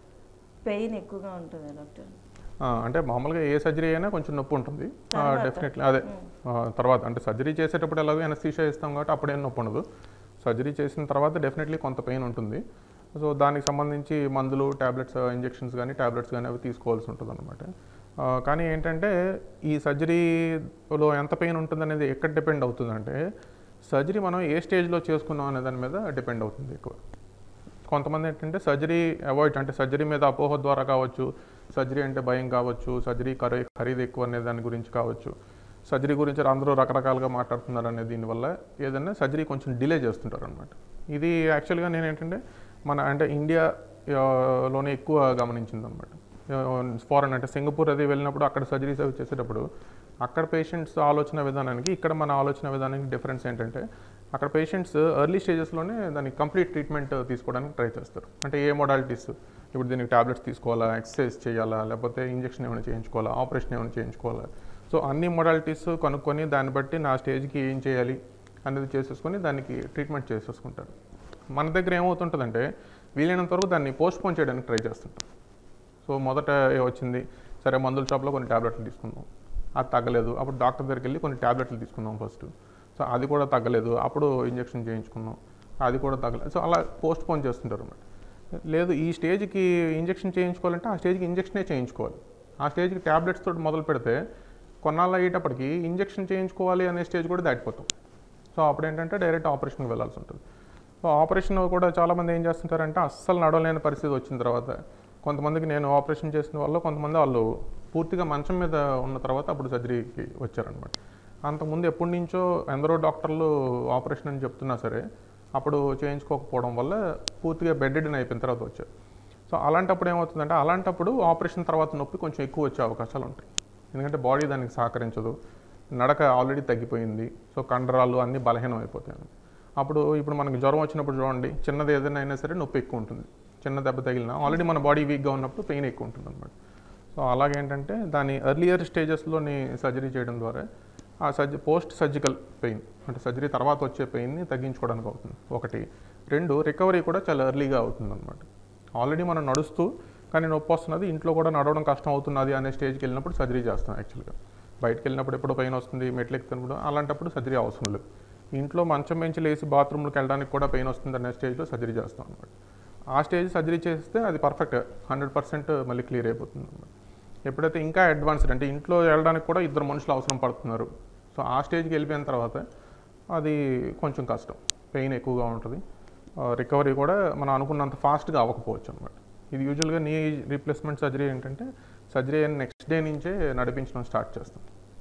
పెయిన్ ఎక్కువగా ఉంటుంది డాక్టర్ ఆ, అంటే మామూలుగా ఏ సర్జరీ అయినా కొంచెం నొప్పి ఉంటుంది తర్వాత? డెఫినెట్లీ అదే ఆ, తర్వాత అంటే సర్జరీ చేసేటప్పుడు ఎలాగో ఎనస్థీషియా ఇస్తాం కాబట్టి అప్పుడేం నొప్పి ఉండదు సర్జరీ చేసిన తర్వాత డెఫినెట్లీ కొంత పెయిన్ ఉంటుంది సో దానికి సంబంధించి మందులు ట్యాబ్లెట్స్ ఇంజెక్షన్స్ కానీ ట్యాబ్లెట్స్ కానీ అవి తీసుకోవాల్సి ఉంటుంది అనమాట కానీ ఏంటంటే ఈ సర్జరీలో ఎంత పెయిన్ ఉంటుంది అనేది ఎక్కడ డిపెండ్ అవుతుందంటే సర్జరీ మనం ఏ స్టేజ్లో చేసుకున్నాం అనే దాని మీద డిపెండ్ అవుతుంది ఎక్కువ కొంతమంది ఏంటంటే సర్జరీ అవాయిడ్ అంటే సర్జరీ మీద అపోహ ద్వారా కావచ్చు సర్జరీ అంటే భయం కావచ్చు సర్జరీ ఖరీ ఖరీదు ఎక్కువ అనే దాని గురించి కావచ్చు సర్జరీ గురించి అందరూ రకరకాలుగా మాట్లాడుతున్నారు అనే దీనివల్ల ఏదైనా సర్జరీ కొంచెం డిలే చేస్తుంటారు అనమాట ఇది యాక్చువల్గా నేను ఏంటంటే మన అంటే ఇండియా ఆ, లోనే ఎక్కువ గమనించింది అనమాట ఫారెన్ అంటే సింగపూర్ అది వెళ్ళినప్పుడు అక్కడ సర్జరీస్ అవి చేసేటప్పుడు అక్కడ పేషెంట్స్ ఆలోచన విధానానికి ఇక్కడ మన ఆలోచన విధానానికి డిఫరెన్స్ ఏంటంటే అక్కడ పేషెంట్స్ ఎర్లీ స్టేజెస్లోనే దానికి కంప్లీట్ ట్రీట్మెంట్ తీసుకోవడానికి ట్రై చేస్తారు అంటే ఏ మోడాలిటీస్ ఇప్పుడు దీనికి టాబ్లెట్స్ తీసుకోవాలా ఎక్సర్సైజ్ చేయాలా లేకపోతే ఇంజెక్షన్ ఏమైనా చేయించుకోవాలా ఆపరేషన్ ఏమైనా చేయించుకోవాలా సో అన్ని మోడాలిటీస్ కనుక్కొని దాన్ని బట్టి నా స్టేజ్కి ఏం చేయాలి అనేది చేసేసుకొని దానికి ట్రీట్మెంట్ చేసేసుకుంటారు మన దగ్గర ఏమవుతుంటుందంటే వీలైనంత వరకు దాన్ని పోస్ట్పోన్ చేయడానికి ట్రై చేస్తుంటాం సో మొదట ఏ వచ్చింది సరే మందుల షాప్లో కొన్ని ట్యాబ్లెట్లు తీసుకున్నాం అది తగ్గలేదు అప్పుడు డాక్టర్ దగ్గరికి వెళ్ళి కొన్ని ట్యాబ్లెట్లు తీసుకున్నాం ఫస్ట్ సో అది కూడా తగ్గలేదు అప్పుడు ఇంజెక్షన్ చేయించుకున్నాం అది కూడా తగ్గలేదు సో అలా పోస్ట్ పోన్ చేస్తుంటారు అన్నమాట లేదు ఈ స్టేజ్కి ఇంజెక్షన్ చేయించుకోవాలంటే ఆ స్టేజ్కి ఇంజెక్షనే చేయించుకోవాలి ఆ స్టేజ్కి ట్యాబ్లెట్స్ తోటి మొదలు పెడితే కొన్నాళ్ళు అయ్యేటప్పటికి ఇంజెక్షన్ చేయించుకోవాలి అనే స్టేజ్ కూడా దాటిపోతాం సో అప్పుడు ఏంటంటే డైరెక్ట్ ఆపరేషన్కి వెళ్ళాల్సి ఉంటుంది సో ఆపరేషన్ కూడా చాలామంది ఏం చేస్తుంటారంటే అస్సలు నడవలేని పరిస్థితి వచ్చిన తర్వాత కొంతమందికి నేను ఆపరేషన్ చేసిన వాళ్ళు కొంతమంది వాళ్ళు పూర్తిగా మంచం మీద ఉన్న తర్వాత అప్పుడు సర్జరీకి వచ్చారనమాట అంతకుముందు ఎప్పటి నుంచో ఎందరో డాక్టర్లు ఆపరేషన్ అని చెప్తున్నా సరే అప్పుడు చేయించుకోకపోవడం వల్ల పూర్తిగా బెడ్డెడ్ అయిపోయిన తర్వాత వచ్చారు సో అలాంటప్పుడు ఏమవుతుందంటే అలాంటప్పుడు ఆపరేషన్ తర్వాత నొప్పి కొంచెం ఎక్కువ వచ్చే అవకాశాలు ఉంటాయి ఎందుకంటే బాడీ దానికి సహకరించదు నడక ఆల్రెడీ తగ్గిపోయింది సో కండరాలు అన్నీ బలహీనం అయిపోతాయి అప్పుడు ఇప్పుడు మనకి జ్వరం వచ్చినప్పుడు చూడండి చిన్నది ఏదైనా అయినా సరే నొప్పి ఎక్కువ ఉంటుంది చిన్న దెబ్బ తగిలినా ఆల్రెడీ మన బాడీ వీక్గా ఉన్నప్పుడు పెయిన్ ఎక్కువ ఉంటుంది అనమాట సో అలాగేంటంటే దాని ఎర్లియర్ స్టేజెస్లోని సర్జరీ చేయడం ద్వారా ఆ సర్జ పోస్ట్ సర్జికల్ పెయిన్ అంటే సర్జరీ తర్వాత వచ్చే పెయిన్ని తగ్గించుకోవడానికి అవుతుంది ఒకటి రెండు రికవరీ కూడా చాలా ఎర్లీగా అవుతుంది అనమాట ఆల్రెడీ మనం నడుస్తూ కానీ నొప్పి వస్తున్నది ఇంట్లో కూడా నడవడం కష్టం అవుతున్నది అనే స్టేజ్కి వెళ్ళినప్పుడు సర్జరీ చేస్తాం యాక్చువల్గా బయటకు వెళ్ళినప్పుడు ఎప్పుడో పెయిన్ వస్తుంది మెట్లు ఎక్కుతున్నప్పుడు అలాంటప్పుడు సర్జరీ అవసరం లేదు ఇంట్లో మంచం పెంచి లేచి బాత్రూమ్లోకి వెళ్ళడానికి కూడా పెయిన్ వస్తుంది అనే స్టేజ్లో సర్జరీ చేస్తాం అనమాట ఆ స్టేజ్ సర్జరీ చేస్తే అది పర్ఫెక్ట్ హండ్రెడ్ పర్సెంట్ మళ్ళీ క్లియర్ అయిపోతుంది అనమాట ఎప్పుడైతే ఇంకా అడ్వాన్స్డ్ అంటే ఇంట్లో వెళ్ళడానికి కూడా ఇద్దరు మనుషులు అవసరం పడుతున్నారు సో ఆ స్టేజ్కి వెళ్ళిపోయిన తర్వాత అది కొంచెం కష్టం పెయిన్ ఎక్కువగా ఉంటుంది రికవరీ కూడా మనం అనుకున్నంత ఫాస్ట్గా అవ్వకపోవచ్చు అనమాట ఇది యూజువల్గా నీ రీప్లేస్మెంట్ సర్జరీ ఏంటంటే సర్జరీ అయిన నెక్స్ట్ డే నుంచే నడిపించడం స్టార్ట్ చేస్తాం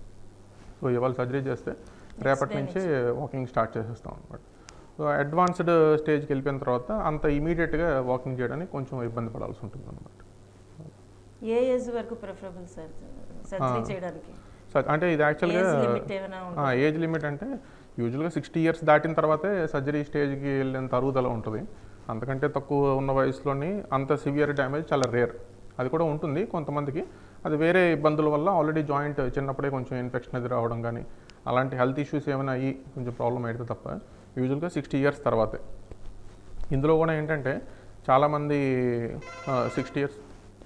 సో ఇవాళ సర్జరీ చేస్తే రేపటి day నుంచే వాకింగ్ స్టార్ట్ చేసేస్తాం అనమాట సో అడ్వాన్స్డ్ స్టేజ్కి వెళ్ళిపోయిన తర్వాత అంత ఇమీడియట్గా వాకింగ్ చేయడానికి కొంచెం ఇబ్బంది పడాల్సి ఉంటుంది అనమాట ఏ ఏజ్ వరకు ప్రిఫరబుల్ సార్ సర్జరీ ఆ. చేయడానికి సో అంటే ఇది యాక్చువల్గా ఏజ్ లిమిట్ ఏమైనా ఉందా? ఏజ్ లిమిట్ అంటే యూజువల్గా సిక్స్టీ ఇయర్స్ దాటిన తర్వాతే సర్జరీ స్టేజ్కి వెళ్ళినంత అరుగుదల ఉంటుంది అంతకంటే తక్కువ ఉన్న వయసులోని అంత సివియర్ డ్యామేజ్ చాలా రేర్ అది కూడా ఉంటుంది కొంతమందికి అది వేరే ఇబ్బందుల వల్ల ఆల్రెడీ జాయింట్ చిన్నప్పుడే కొంచెం ఇన్ఫెక్షన్ అది రావడం కానీ అలాంటి హెల్త్ ఇష్యూస్ ఏమైనా అయ్యి కొంచెం ప్రాబ్లం అయితే తప్ప యూజువల్గా సిక్స్టీ ఇయర్స్ తర్వాతే ఇందులో కూడా ఏంటంటే చాలామంది సిక్స్టీ ఇయర్స్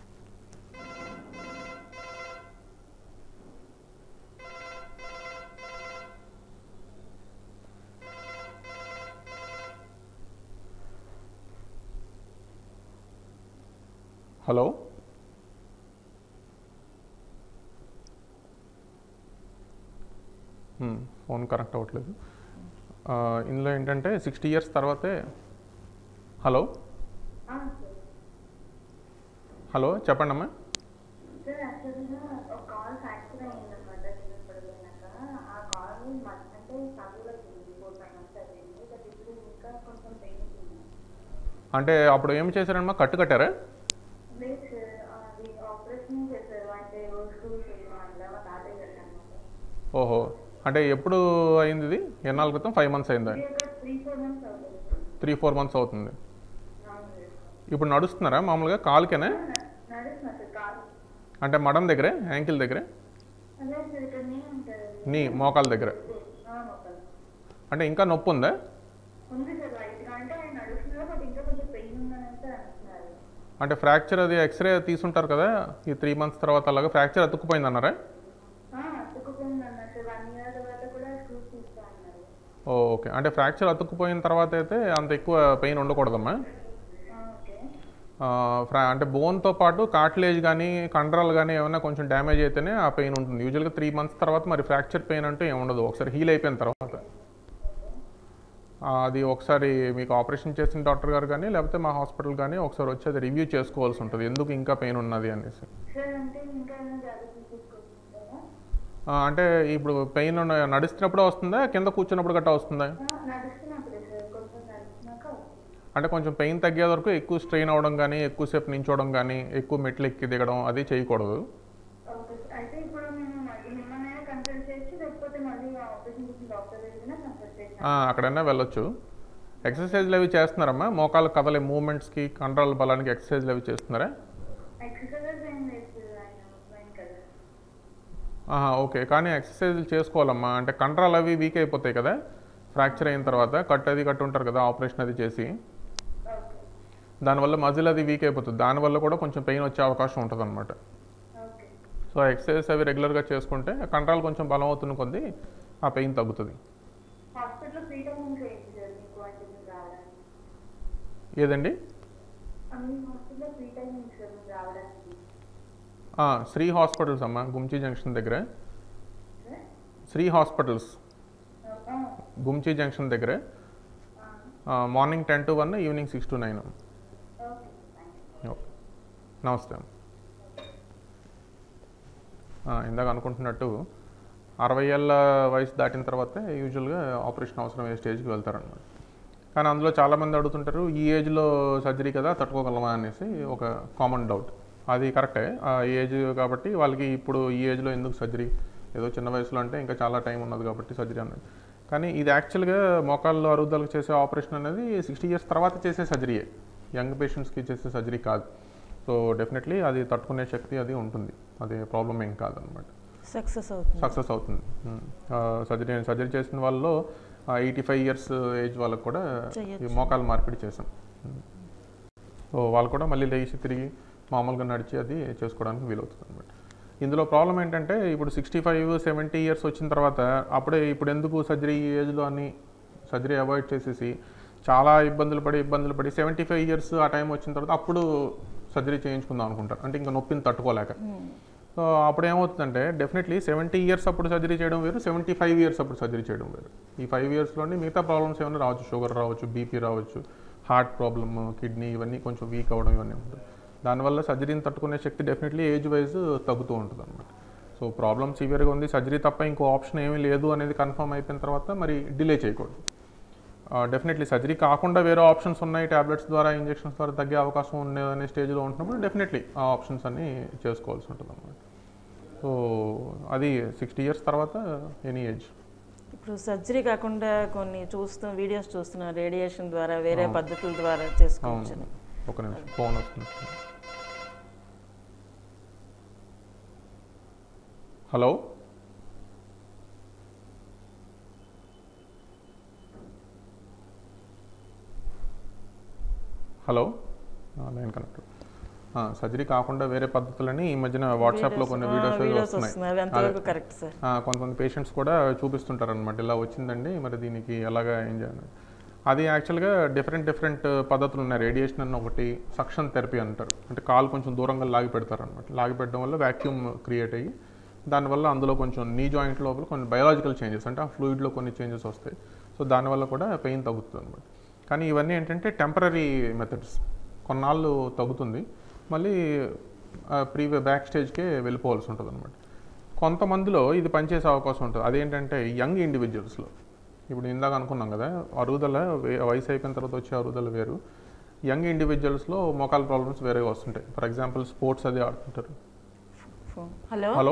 హలో మ్మ్. ఫోన్ కనెక్ట్ అవ్వట్లేదు ఆ, ఇందులో ఏంటంటే సిక్స్టీ ఇయర్స్ తర్వాతే హలో హలో చెప్పండి అమ్మా సార్ యాక్చువల్గా ఒక కాల్ ఫ్రాక్చర్ అయిందన్నమాట చిన్నప్పుడు పోయినాక ఆ కాల్ అంటే చదువులో ఫోర్ ఫైవ్ మంత్స్ అయింది బట్ ఇప్పుడు ఇంకా కొంచెం పెయిన్ ఉంది అంటే అప్పుడు ఏం చేశారమ్మా కట్టు కట్టారా లేదు సార్ అది ఆపరేషన్ చేశారు అంటే స్కూల్ చేయడం వల్ల మా తాతయ్య గారు అనమాట ఓహో అంటే ఎప్పుడు అయింది ఇది ఎన్నాళ్ళ క్రితం ఫైవ్ మంత్స్ అయిందా ఇది ఒక త్రీ ఫోర్ మంత్స్ అవుతుంది త్రీ ఫోర్ మంత్స్ అవుతుంది అవును సార్ ఇప్పుడు నడుస్తున్నారా మామూలుగా కాలుకేనా నడుస్తున్నా సార్ కాదు అంటే మడం దగ్గరే యాంకిల్ దగ్గరే అదే సార్ ఇక్కడ నేను ఉంటుంది నీ మోకాల దగ్గర ఒకరు అంటే ఇంకా నొప్పి ఉందా ఉంది సార్ లైట్గా అంటే ఆయన నడుస్తున్నారు బట్ ఇంకా కొంచెం పెయిన్ ఉందని అయితే అంటున్నారు అంటే ఫ్రాక్చర్ అది ఎక్స్రే తీసుంటారు కదా ఈ త్రీ మంత్స్ తర్వాత అలాగా ఫ్రాక్చర్ అతుక్కుపోయింది అన్నారా అతుక్కుపోయింది అన్నారు సార్ వన్ ఇయర్ తర్వాత కూడా స్కూల్ తీస్తా అన్నారు ఓ, ఓకే అంటే ఫ్రాక్చర్ అతుక్కుపోయిన తర్వాత అయితే అంత ఎక్కువ పెయిన్ ఉండకూడదమ్మా ఆ, ఓకే ఆ, ఫ్రా అంటే బోన్తో పాటు కార్టిలేజ్ కానీ కండరాలు కానీ ఏమైనా కొంచెం డ్యామేజ్ అయితేనే ఆ పెయిన్ ఉంటుంది యూజువల్గా త్రీ మంత్స్ తర్వాత మరి ఫ్రాక్చర్ పెయిన్ అంటే ఏమి ఉండదు ఒకసారి హీల్ అయిపోయిన తర్వాత ఆ, అది ఒకసారి మీకు ఆపరేషన్ చేసిన డాక్టర్ గారు కానీ లేకపోతే మా హాస్పిటల్ కానీ ఒకసారి వచ్చి అది రివ్యూ చేసుకోవాల్సి ఉంటుంది ఎందుకు ఇంకా పెయిన్ ఉన్నది అనేసి సార్ అంటే ఇంకా ఏమైనా జాగ్రత్తలు తీసుకుంటుంటారా ఆ, అంటే ఇప్పుడు పెయిన్ నడుస్తున్నప్పుడే వస్తుందా కింద కూర్చున్నప్పుడు గట్టా వస్తుందా నడుస్తున్నప్పుడే సార్ కొంచెం నడుస్తున్నాక అంటే కొంచెం పెయిన్ తగ్గే వరకు ఎక్కువ స్ట్రెయిన్ అవ్వడం కానీ ఎక్కువసేపు నించోవడం కానీ ఎక్కువ మెట్లు ఎక్కి దిగడం అది చేయకూడదు ఓకే సార్ అయితే ఇప్పుడు నేను మళ్ళీ మిమ్మల్ని కన్సల్ట్ చేసి లేకపోతే మళ్ళీ ఆపరేషన్ చేసిన డాక్టర్ దగ్గర కన్సల్ట్ చేసి ఆ, అక్కడైనా వెళ్ళొచ్చు ఎక్సర్సైజ్లు అవి చేస్తున్నారమ్మా మోకాలు కదలే మూమెంట్స్కి కండరాల బలానికి ఎక్సర్సైజ్లు అవి చేస్తున్నారా ఎక్సర్సైజ్ ఏం లేదు సార్ ఆయన మెయిన్ కదా ఆహా, ఓకే కానీ ఎక్సర్సైజ్లు చేసుకోవాలమ్మా అంటే కండరాలు అవి వీక్ అయిపోతాయి కదా ఫ్రాక్చర్ అయిన తర్వాత కట్ అది కట్టు ఉంటారు కదా ఆపరేషన్ అది చేసి ఓకే దానివల్ల మజిల్ అది వీక్ అయిపోతుంది దానివల్ల కూడా కొంచెం పెయిన్ వచ్చే అవకాశం ఉంటుంది అనమాట ఓకే సో ఎక్సర్సైజ్ అవి రెగ్యులర్గా చేసుకుంటే కండరాలు కొంచెం బలం అవుతున్న కొద్దీ ఆ పెయిన్ తగ్గుతుంది హాస్పిటల్లో ఫ్రీ టైమింగ్స్ ఏంటి సార్ మీకు అంటే మీరు రావడానికి ఏదండి అన్ని హాస్పిటల్లో ఫ్రీ టైమింగ్స్ సార్ మీరు రావడానికి ఆ, శ్రీ హాస్పిటల్స్ అమ్మా గుమ్చి జంక్షన్ దగ్గర సార్ శ్రీ హాస్పిటల్స్ ఆ, గుమ్చి జంక్షన్ దగ్గర ఆ, morning ten to one evening six to nine okay thank you okay నమస్తే అమ్మ. ఆ, ఇందాక అనుకుంటున్నట్టు అరవై ఏళ్ళ వయసు దాటిన తర్వాతే యూజువల్గా ఆపరేషన్ అవసరం అయ్యే స్టేజ్కి వెళ్తారనమాట కానీ అందులో చాలామంది అడుగుతుంటారు ఈ ఏజ్లో సర్జరీ కదా తట్టుకోగలమా అనేసి ఒక కామన్ డౌట్ అది కరెక్టే ఆ ఏజ్ కాబట్టి వాళ్ళకి ఇప్పుడు ఈ ఏజ్లో ఎందుకు సర్జరీ ఏదో చిన్న వయసులో అంటే ఇంకా చాలా టైం ఉన్నది కాబట్టి సర్జరీ అన్నది కానీ ఇది యాక్చువల్గా మోకాళ్ళు అరుగుదలకు చేసే ఆపరేషన్ అనేది సిక్స్టీ ఇయర్స్ తర్వాత చేసే సర్జరీయే యంగ్ పేషెంట్స్కి చేసే సర్జరీ కాదు సో డెఫినెట్లీ అది తట్టుకునే శక్తి అది ఉంటుంది అది ప్రాబ్లం ఏం కాదనమాట సక్సెస్ అవుతుంది సక్సెస్ అవుతుంది సర్జరీ సర్జరీ చేసిన వాళ్ళలో ఎయిటీ ఫైవ్ ఇయర్స్ ఏజ్ వాళ్ళకి కూడా ఈ చెయ్యొచ్చు. మోకాలు మార్పిడి చేసాం సో వాళ్ళు కూడా మళ్ళీ లేచి తిరిగి మామూలుగా నడిచి అది చేసుకోవడానికి వీలవుతుంది అనమాట ఇందులో ప్రాబ్లం ఏంటంటే ఇప్పుడు సిక్స్టీ ఫైవ్ సెవెంటీ ఇయర్స్ వచ్చిన తర్వాత అప్పుడే ఇప్పుడు ఎందుకు సర్జరీ ఈ ఏజ్లో అని సర్జరీ అవాయిడ్ చేసేసి చాలా ఇబ్బందులు పడి ఇబ్బందులు పడి సెవెంటీ ఫైవ్ ఇయర్స్ ఆ టైం వచ్చిన తర్వాత అప్పుడు సర్జరీ చేయించుకుందాం అనుకుంటారు అంటే ఇంకా నొప్పిని తట్టుకోలేక సో అప్పుడు ఏమవుతుందంటే డెఫినెట్లీ సెవెంటీ ఇయర్స్ అప్పుడు సర్జరీ చేయడం వేరు సెవెంటీ ఫైవ్ ఇయర్స్ అప్పుడు సర్జరీ చేయడం వేరు ఈ ఫైవ్ ఇయర్స్లోని మిగతా ప్రాబ్లమ్స్ ఏమైనా రావచ్చు షుగర్ రావచ్చు బీపీ రావచ్చు హార్ట్ ప్రాబ్లమ్ కిడ్నీ ఇవన్నీ కొంచెం వీక్ అవ్వడం ఇవన్నీ ఉంటుంది దానివల్ల సర్జరీని తట్టుకునే శక్తి డెఫినెట్లీ ఏజ్ వైజ్ తగ్గుతూ ఉంటుంది అనమాట సో ప్రాబ్లమ్ సివియర్గా ఉంది సర్జరీ తప్ప ఇంకో ఆప్షన్ ఏమీ లేదు అనేది కన్ఫర్మ్ అయిపోయిన తర్వాత మరి డిలే చేయకూడదు డెఫినెట్లీ సర్జరీ కాకుండా వేరే ఆప్షన్స్ ఉన్నాయి టాబ్లెట్స్ ద్వారా ఇంజెక్షన్స్ ద్వారా తగ్గే అవకాశం ఉండేదనే స్టేజ్లో ఉంటున్నప్పుడు డెఫినెట్లీ ఆ ఆప్షన్స్ అన్ని చేసుకోవాల్సి ఉంటుంది అనమాట సో అది సిక్స్టీ ఇయర్స్ తర్వాత ఎనీ ఏజ్ ఇప్పుడు ఇప్పుడు సర్జరీ కాకుండా కొన్ని చూస్తూ వీడియోస్ చూస్తున్నాం రేడియేషన్ ద్వారా వేరే అవును. పద్ధతుల ద్వారా అవును చేసుకోవచ్చు ఒక నిమిషం ఫోన్ వస్తుంది hello hello line connect surgery కాకుండా వేరే పద్ధతులని ఈ మధ్యన వాట్సాప్లో కొన్ని వీడియోస్ వీడియోస్ వస్తున్నాయి వస్తున్నాయి అవి ఎంతవరకు కరెక్ట్ సార్ ఆ, కొంతమంది పేషెంట్స్ కూడా చూపిస్తుంటారు అనమాట ఇలా వచ్చిందండి మరి దీనికి ఎలాగా ఏం చేయాలి అది యాక్చువల్గా డిఫరెంట్ డిఫరెంట్ పద్ధతులు ఉన్నాయి రేడియేషన్ అన్న ఒకటి సక్షన్ థెరపీ అంటారు అంటే కాలు కొంచెం దూరంగా లాగి పెడతారు అనమాట లాగి పెట్టడం వల్ల వ్యాక్యూమ్ క్రియేట్ అయ్యి దానివల్ల అందులో కొంచెం నీ జాయింట్ లోపల కొన్ని బయలాజికల్ చేంజెస్ అంటే ఆ ఫ్లూయిడ్లో కొన్ని చేంజెస్ వస్తాయి సో దానివల్ల కూడా పెయిన్ తగ్గుతుంది అనమాట కానీ ఇవన్నీ ఏంటంటే టెంపరీ మెథడ్స్ కొన్నాళ్ళు తగ్గుతుంది మళ్ళీ ప్రీవియ బ్యాక్ స్టేజ్కే వెళ్ళిపోవాల్సి ఉంటుంది అనమాట కొంతమందిలో ఇది పనిచేసే అవకాశం ఉంటుంది అదేంటంటే యంగ్ ఇండివిజువల్స్లో ఇప్పుడు ఇందాక అనుకున్నాం కదా అరుగుదల వే- వయసు అయిపోయిన తర్వాత వచ్చే అరుగుదల వేరు యంగ్ ఇండివిజువల్స్లో మోకాల ప్రాబ్లమ్స్ వేరేగా వస్తుంటాయి ఫర్ ఎగ్జాంపుల్ స్పోర్ట్స్ అది ఆడుతుంటారు ఫోన్ హలో హలో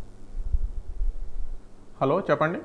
హలో చెప్పండి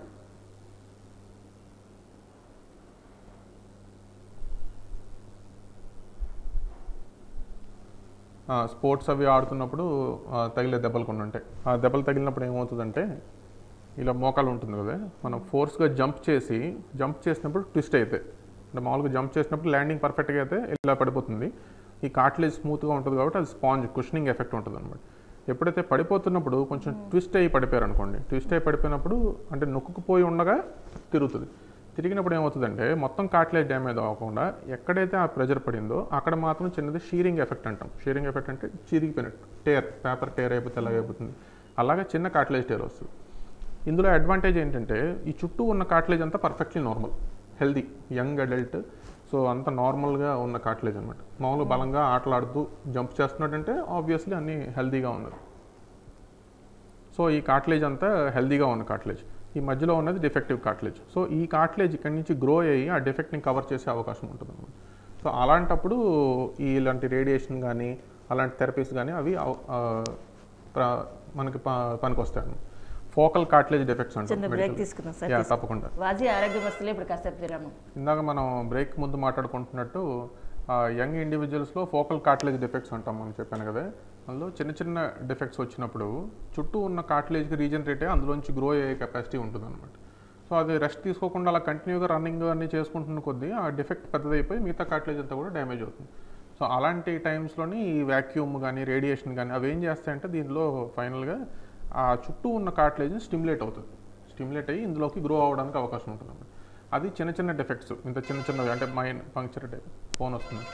ఆ, స్పోర్ట్స్ అవి ఆడుతున్నప్పుడు ఆ, తగిలే దెబ్బలు కొన్ని ఉంటాయి ఆ దెబ్బలు తగిలినప్పుడు ఏమవుతుందంటే ఇలా మోకాలు ఉంటుంది కదా మనం ఫోర్స్గా జంప్ చేసి జంప్ చేసినప్పుడు ట్విస్ట్ అవుతాయి అంటే మామూలుగా జంప్ చేసినప్పుడు ల్యాండింగ్ పర్ఫెక్ట్గా అయితే ఇలా పడిపోతుంది ఈ కార్ట్లేజ్ స్మూత్గా ఉంటుంది కాబట్టి అది స్పాంజ్ కుషనింగ్ ఎఫెక్ట్ ఉంటుంది అనమాట ఎప్పుడైతే పడిపోతున్నప్పుడు కొంచెం ట్విస్ట్ అయ్యి పడిపోయారు అనుకోండి ట్విస్ట్ అయ్యి పడిపోయినప్పుడు అంటే నొక్కుకుపోయి ఉండగా తిరుగుతుంది తిరిగినప్పుడు ఏమవుతుందంటే మొత్తం కార్ట్లేజ్ డ్యామేజ్ అవ్వకుండా ఎక్కడైతే ఆ ప్రెజర్ పడిందో అక్కడ మాత్రం చిన్నది షీరింగ్ ఎఫెక్ట్ అంటాం షీరింగ్ ఎఫెక్ట్ అంటే చిరిగిపోయినట్టు టేర్ పేపర్ టేర్ అయిపోతే ఎలాగైపోతుంది అలాగే చిన్న కార్ట్లేజ్ టేర్ వస్తుంది ఇందులో అడ్వాంటేజ్ ఏంటంటే ఈ చుట్టూ ఉన్న కార్ట్లేజ్ అంతా perfectly normal healthy young adult so అంత నార్మల్గా ఉన్న కార్ట్లేజ్ అనమాట మామూలు బలంగా ఆటలాడుతూ జంప్ చేస్తున్నాడంటే ఆబ్వియస్లీ అన్నీ హెల్దీగా ఉన్నది సో ఈ కార్ట్లేజ్ అంతా హెల్దీగా ఉన్న కార్ట్లేజ్ ఈ మధ్యలో ఉన్నది డిఫెక్టివ్ కార్ట్లేజ్ సో ఈ కార్ట్లేజ్ ఇక్కడి నుంచి గ్రో అయ్యి ఆ డిఫెక్ట్ని కవర్ చేసే అవకాశం ఉంటుంది అనమాట సో అలాంటప్పుడు ఈ ఇలాంటి రేడియేషన్ కానీ అలాంటి థెరపీస్ కానీ అవి అవ- ఆ, ప్ర- మనకి ప- పనికొస్తాయి అన్నమాట ఫోకల్ కార్ట్లేజ్ డిఫెక్ట్స్ చిన్న అంటారు బ్రేక్ medical. తీసుకుందాం సార్ యా తీసుకుందాం. తప్పకుండా వాజీ ఆరోగ్య వస్తువులు ఇప్పుడు కాసేపు విరామం ఇందాక మనం బ్రేక్ ముందు మాట్లాడుకుంటున్నట్టు యంగ్ ఇండివిజువల్స్లో ఫోకల్ కార్ట్లేజ్ డిఫెక్ట్స్ అంటాం మనం చెప్పాను కదా అందులో చిన్న చిన్న డిఫెక్ట్స్ వచ్చినప్పుడు చుట్టూ ఉన్న కార్ట్లేజ్కి రీజనరేట్ అయ్యి అందులోంచి గ్రో అయ్యే కెపాసిటీ ఉంటుంది అనమాట సో అది రెస్ట్ తీసుకోకుండా అలా కంటిన్యూగా రన్నింగ్ అన్ని చేసుకుంటున్న కొద్దీ ఆ డిఫెక్ట్ పెద్దదైపోయి మిగతా కార్ట్లేజ్ అంతా కూడా డ్యామేజ్ అవుతుంది సో అలాంటి టైమ్స్లోని ఈ వ్యాక్యూమ్ కానీ రేడియేషన్ కానీ అవి ఏం చేస్తాయంటే దీనిలో ఫైనల్గా ఆ చుట్టూ ఉన్న కార్ట్లేజ్ని స్టిమ్యులేట్ అవుతుంది స్టిమ్యులేట్ అయ్యి ఇందులోకి గ్రో అవ్వడానికి అవకాశం ఉంటుంది అన్నమాట అది చిన్న చిన్న డిఫెక్ట్స్ ఇంత చిన్న చిన్నవి అంటే మైన్ పంక్చర్ టైప్ ఫోన్ వస్తుంది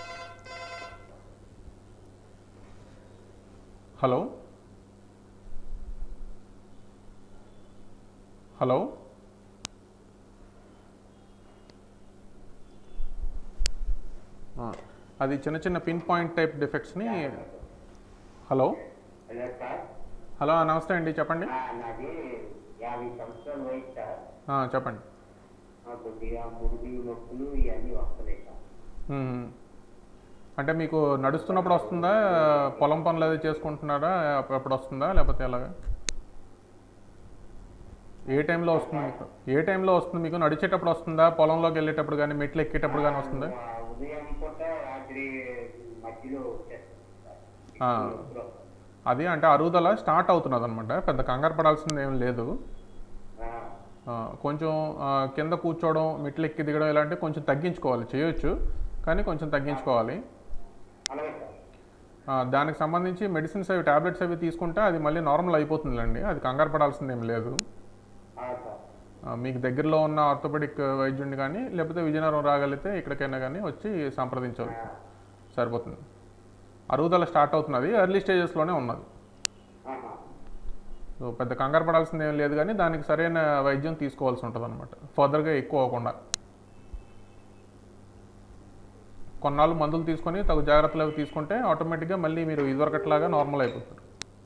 హలో హలో ఆ, అది చిన్న చిన్న పిన్ పాయింట్ టైప్ డిఫెక్ట్స్ని హలో హలో సార్ హలో నమస్తే అండి చెప్పండి ఆ, నాది యాభై సంవత్సరాల వయసు సార్ ఆ, చెప్పండి ఆ, కొద్దిగా ముడిది నొప్పులు ఇవన్నీ వస్తున్నాయి సార్ మ్మ్. అంటే మీకు నడుస్తున్నప్పుడు వస్తుందా పొలం పనులు అది చేసుకుంటున్నారా అప్పుడు అప్పుడు వస్తుందా లేకపోతే ఎలాగా ఏ టైంలో వస్తుంది మీకు ఏ టైంలో వస్తుంది మీకు నడిచేటప్పుడు వస్తుందా పొలంలోకి వెళ్ళేటప్పుడు కానీ మెట్లు ఎక్కేటప్పుడు కానీ వస్తుందా ఆ, ఉదయం పూట రాత్రి మధ్యలో వచ్చేస్తుంది సార్ ఆ. నొప్పులు వస్తాయి. అది అంటే అరుగుదల స్టార్ట్ అవుతున్నది అనమాట పెద్ద కంగారు పడాల్సింది ఏం లేదు ఆ, ఆ, కొంచెం ఆ, కింద కూర్చోవడం మెట్లు ఎక్కి దిగడం ఇలాంటివి కొంచెం తగ్గించుకోవాలి చేయొచ్చు కానీ కొంచెం తగ్గించుకోవాలి అలాగే సార్ ఆ, దానికి సంబంధించి మెడిసిన్స్ అవి టాబ్లెట్స్ అవి తీసుకుంటే అది మళ్ళీ నార్మల్ అయిపోతుందిలేండి అది కంగారు పడాల్సింది ఏం లేదు ఆ, సార్ ఆ, మీకు దగ్గరలో ఉన్న ఆర్థోపెడిక్ వైద్యుడిని కానీ లేకపోతే విజయనగరం రాగలిగితే ఇక్కడికైనా కానీ వచ్చి సంప్రదించవచ్చు సరిపోతుంది అరుగుదల స్టార్ట్ అవుతున్నది ఎర్లీ స్టేజెస్లోనే ఉన్నది ఆహా. సో పెద్ద కంగారు పడాల్సింది ఏం లేదు కానీ దానికి సరైన వైద్యం తీసుకోవాల్సి ఉంటుంది అనమాట ఫర్దర్గా ఎక్కువ అవ్వకుండా కొన్నాళ్ళు మందులు తీసుకొని తగు జాగ్రత్తలు అవి తీసుకుంటే ఆటోమేటిక్గా మళ్ళీ మీరు ఇదివరకట్లాగా నార్మల్ అయిపోతారు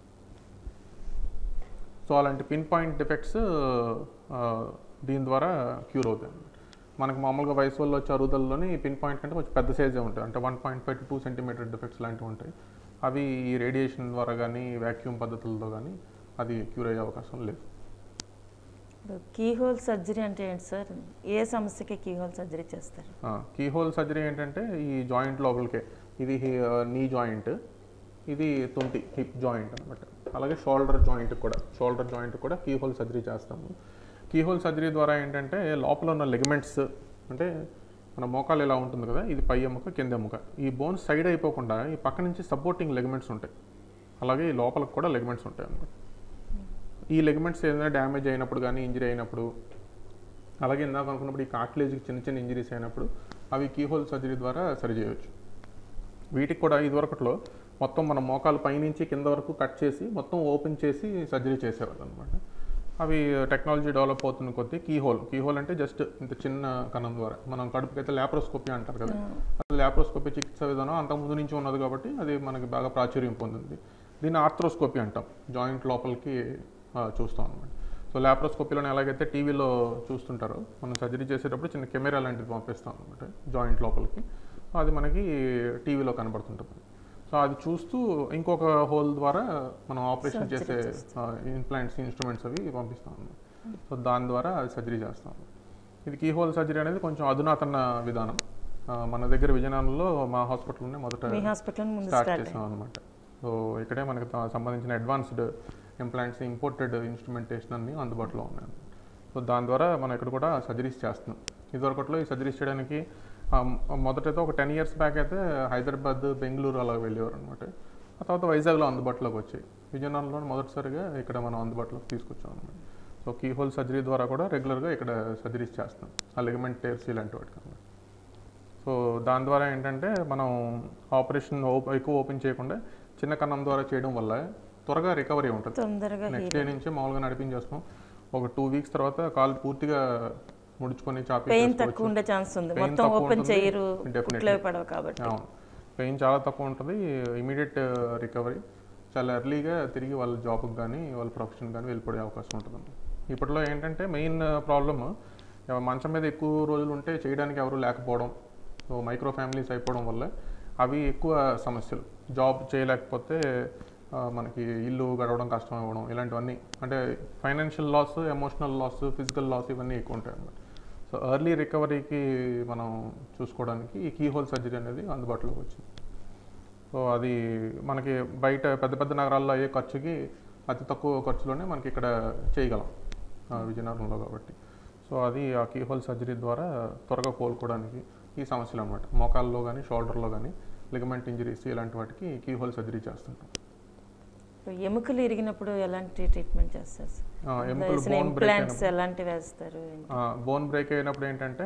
సో అలాంటి పిన్ పాయింట్ డిఫెక్ట్స్ దీని ద్వారా క్యూర్ అవుతాయి మనకు మామూలుగా వయసు వల్ల వచ్చే అరుగుదలలోని పిన్ పాయింట్ కంటే కొంచెం పెద్ద సైజే ఉంటాయి అంటే one point five to two centimetre defects లాంటివి ఉంటాయి అవి ఈ రేడియేషన్ ద్వారా కానీ వ్యాక్యూమ్ పద్ధతులతో కానీ అది క్యూర్ అయ్యే అవకాశం లేదు కీ హోల్ సర్జరీ అంటే ఏంటి సార్ ఏ సమస్యకి కీ హోల్ సర్జరీ చేస్తారు కీ హోల్ సర్జరీ ఏంటంటే ఈ జాయింట్ లోపలికే ఇది నీ జాయింట్ ఇది తుంటి హిప్ జాయింట్ అనమాట అలాగే షోల్డర్ జాయింట్ కూడా షోల్డర్ జాయింట్ కూడా కీ హోల్ సర్జరీ చేస్తాము కీ హోల్ సర్జరీ ద్వారా ఏంటంటే లోపల ఉన్న లెగమెంట్స్ అంటే మన మోకాలు ఎలా ఉంటుంది కదా ఇది పై ఎముక కింద ఎముక ఈ బోన్ సైడ్ అయిపోకుండా ఈ పక్క నుంచి సపోర్టింగ్ లెగమెంట్స్ ఉంటాయి అలాగే ఈ లోపలకు కూడా లెగమెంట్స్ ఉంటాయి అనమాట ఈ లెగమెంట్స్ ఏదైనా డ్యామేజ్ అయినప్పుడు కానీ ఇంజరీ అయినప్పుడు అలాగే ఇందాక అనుకున్నప్పుడు ఈ కార్టిలేజ్కి చిన్న చిన్న ఇంజరీస్ అయినప్పుడు అవి కీహోల్ సర్జరీ ద్వారా సరి చేయవచ్చు వీటికి కూడా ఇదివరకట్లో మొత్తం మన మోకాలు పైనుంచి కింద వరకు కట్ చేసి మొత్తం ఓపెన్ చేసి సర్జరీ చేసేవాళ్ళు అనమాట అవి టెక్నాలజీ డెవలప్ అవుతున్న కొద్దీ కీహోల్ కీహోల్ అంటే జస్ట్ ఇంత చిన్న కణం ద్వారా మనం కడుపుకైతే ల్యాప్రోస్కోపీ అంటారు కదా అది ల్యాప్రోస్కోపీ చికిత్స విధానం అంతకుముందు నుంచి ఉన్నది కాబట్టి అది మనకి బాగా ప్రాచుర్యం పొందింది దీన్ని ఆర్థ్రోస్కోపీ అంటాం జాయింట్ లోపలికి ఆ, చూస్తాం అనమాట సో ల్యాప్రోస్కోపీలో ఎలాగైతే టీవీలో చూస్తుంటారో మనం సర్జరీ చేసేటప్పుడు చిన్న కెమెరా లాంటిది పంపిస్తాం అనమాట జాయింట్ లోపలికి అది మనకి టీవీలో కనబడుతుంటుంది సో అది చూస్తూ ఇంకొక హోల్ ద్వారా మనం ఆపరేషన్ చేసే ఇంప్లాంట్స్ ఇన్స్ట్రుమెంట్స్ అవి పంపిస్తాం అనమాట సో దాని ద్వారా అది సర్జరీ చేస్తాం ఇది కీ హోల్ సర్జరీ అనేది కొంచెం అధునాతన విధానం ఆ, మన దగ్గర విజయనగరంలో మా హాస్పిటల్లోనే మొదట మీ హాస్పిటల్ ముందు స్టార్ట్ స్టార్ట్ చేసాం అనమాట సో ఇక్కడే మనకి తా- సంబంధించిన అడ్వాన్స్డ్ ఇంప్లాంట్స్ ఇంపోర్టెడ్ ఇన్స్ట్రుమెంటేషన్ అన్ని అందుబాటులో ఉన్నాయి సో దాని ద్వారా మనం ఇక్కడ కూడా సర్జరీస్ చేస్తున్నాం ఇదివరకట్లో ఈ సర్జరీస్ చేయడానికి ఆ, మ- మొదటైతే ఒక టెన్ ఇయర్స్ బ్యాక్ అయితే హైదరాబాద్ బెంగళూరు అలా వెళ్ళేవారు అనమాట ఆ తర్వాత వైజాగ్లో అందుబాటులోకి వచ్చాయి విజయనగరంలో మొదటిసారిగా ఇక్కడ మనం అందుబాటులోకి తీసుకొచ్చాం అనమాట సో కీ హోల్ సర్జరీ ద్వారా కూడా రెగ్యులర్గా ఇక్కడ సర్జరీస్ చేస్తున్నాం ఆ లిగమెంట్ టేర్స్ ఇలాంటి వాటికి అన్నమాట సో దాని ద్వారా ఏంటంటే మనం ఆపరేషన్ ఓప్- ఎక్కువ ఓపెన్ చేయకుండా చిన్న కన్నం ద్వారా చేయడం వల్ల త్వరగా రికవరీ ఉంటుంది తొందరగా నెక్స్ట్ డే నుంచి మామూలుగా నడిపించేస్తాం ఒక టూ వీక్స్ తర్వాత కాలు పూర్తిగా ముడుచుకొని చాపి పెయిన్ తక్కువ ఉండే ఛాన్స్ ఉంది Pain మొత్తం తక్కువ ఓపెన్ ఉంటుంది. చేయరు Definitely. కుట్లే పడవు కాబట్టి అవును పెయిన్ చాలా తక్కువ ఉంటుంది ఇమీడియట్ రికవరీ చాలా ఎర్లీగా తిరిగి వాళ్ళ జాబ్కి కానీ వాళ్ళ ప్రొఫెషన్ కానీ వెళ్ళిపోయే అవకాశం ఉంటుంది ఇప్పట్లో ఏంటంటే మెయిన్ ప్రాబ్లమ్ మంచం మీద ఎక్కువ రోజులు ఉంటే చేయడానికి ఎవరు లేకపోవడం సో మైక్రో ఫ్యామిలీస్ అయిపోవడం వల్ల అవి ఎక్కువ సమస్యలు జాబ్ చేయలేకపోతే ఆ, మనకి ఇల్లు గడవడం కష్టం అవ్వడం ఇలాంటివన్నీ అంటే financial loss emotional loss physical loss ఇవన్నీ ఎక్కువ ఉంటాయి అన్నమాట సో ఎర్లీ రికవరీకి మనం చూసుకోవడానికి ఈ కీ హోల్ సర్జరీ అనేది అందుబాటులోకి వచ్చింది సో అది మనకి బయట పెద్ద పెద్ద నగరాల్లో అయ్యే ఖర్చుకి అతి తక్కువ ఖర్చులోనే మనకి ఇక్కడ చేయగలం ఆ, విజయనగరంలో కాబట్టి సో అది ఆ కీ హోల్ సర్జరీ ద్వారా త్వరగా కోలుకోవడానికి ఈ సమస్యలు అనమాట మోకాల్లో కానీ షోల్డర్లో కానీ లిగమెంట్ ఇంజరీస్ ఇలాంటి వాటికి కీ హోల్ సర్జరీ చేస్తుంటాం ఇప్పుడు ఎముకలు ఇరిగినప్పుడు ఎలాంటి ట్రీట్మెంట్ చేస్తారు సార్? ఆ, ఎముకలు వేసిన బోన్ బ్రేక్ ఇంప్లాంట్స్ ఎలాంటివి వేస్తారు బోన్ బ్రేక్ అయినప్పుడు ఏంటంటే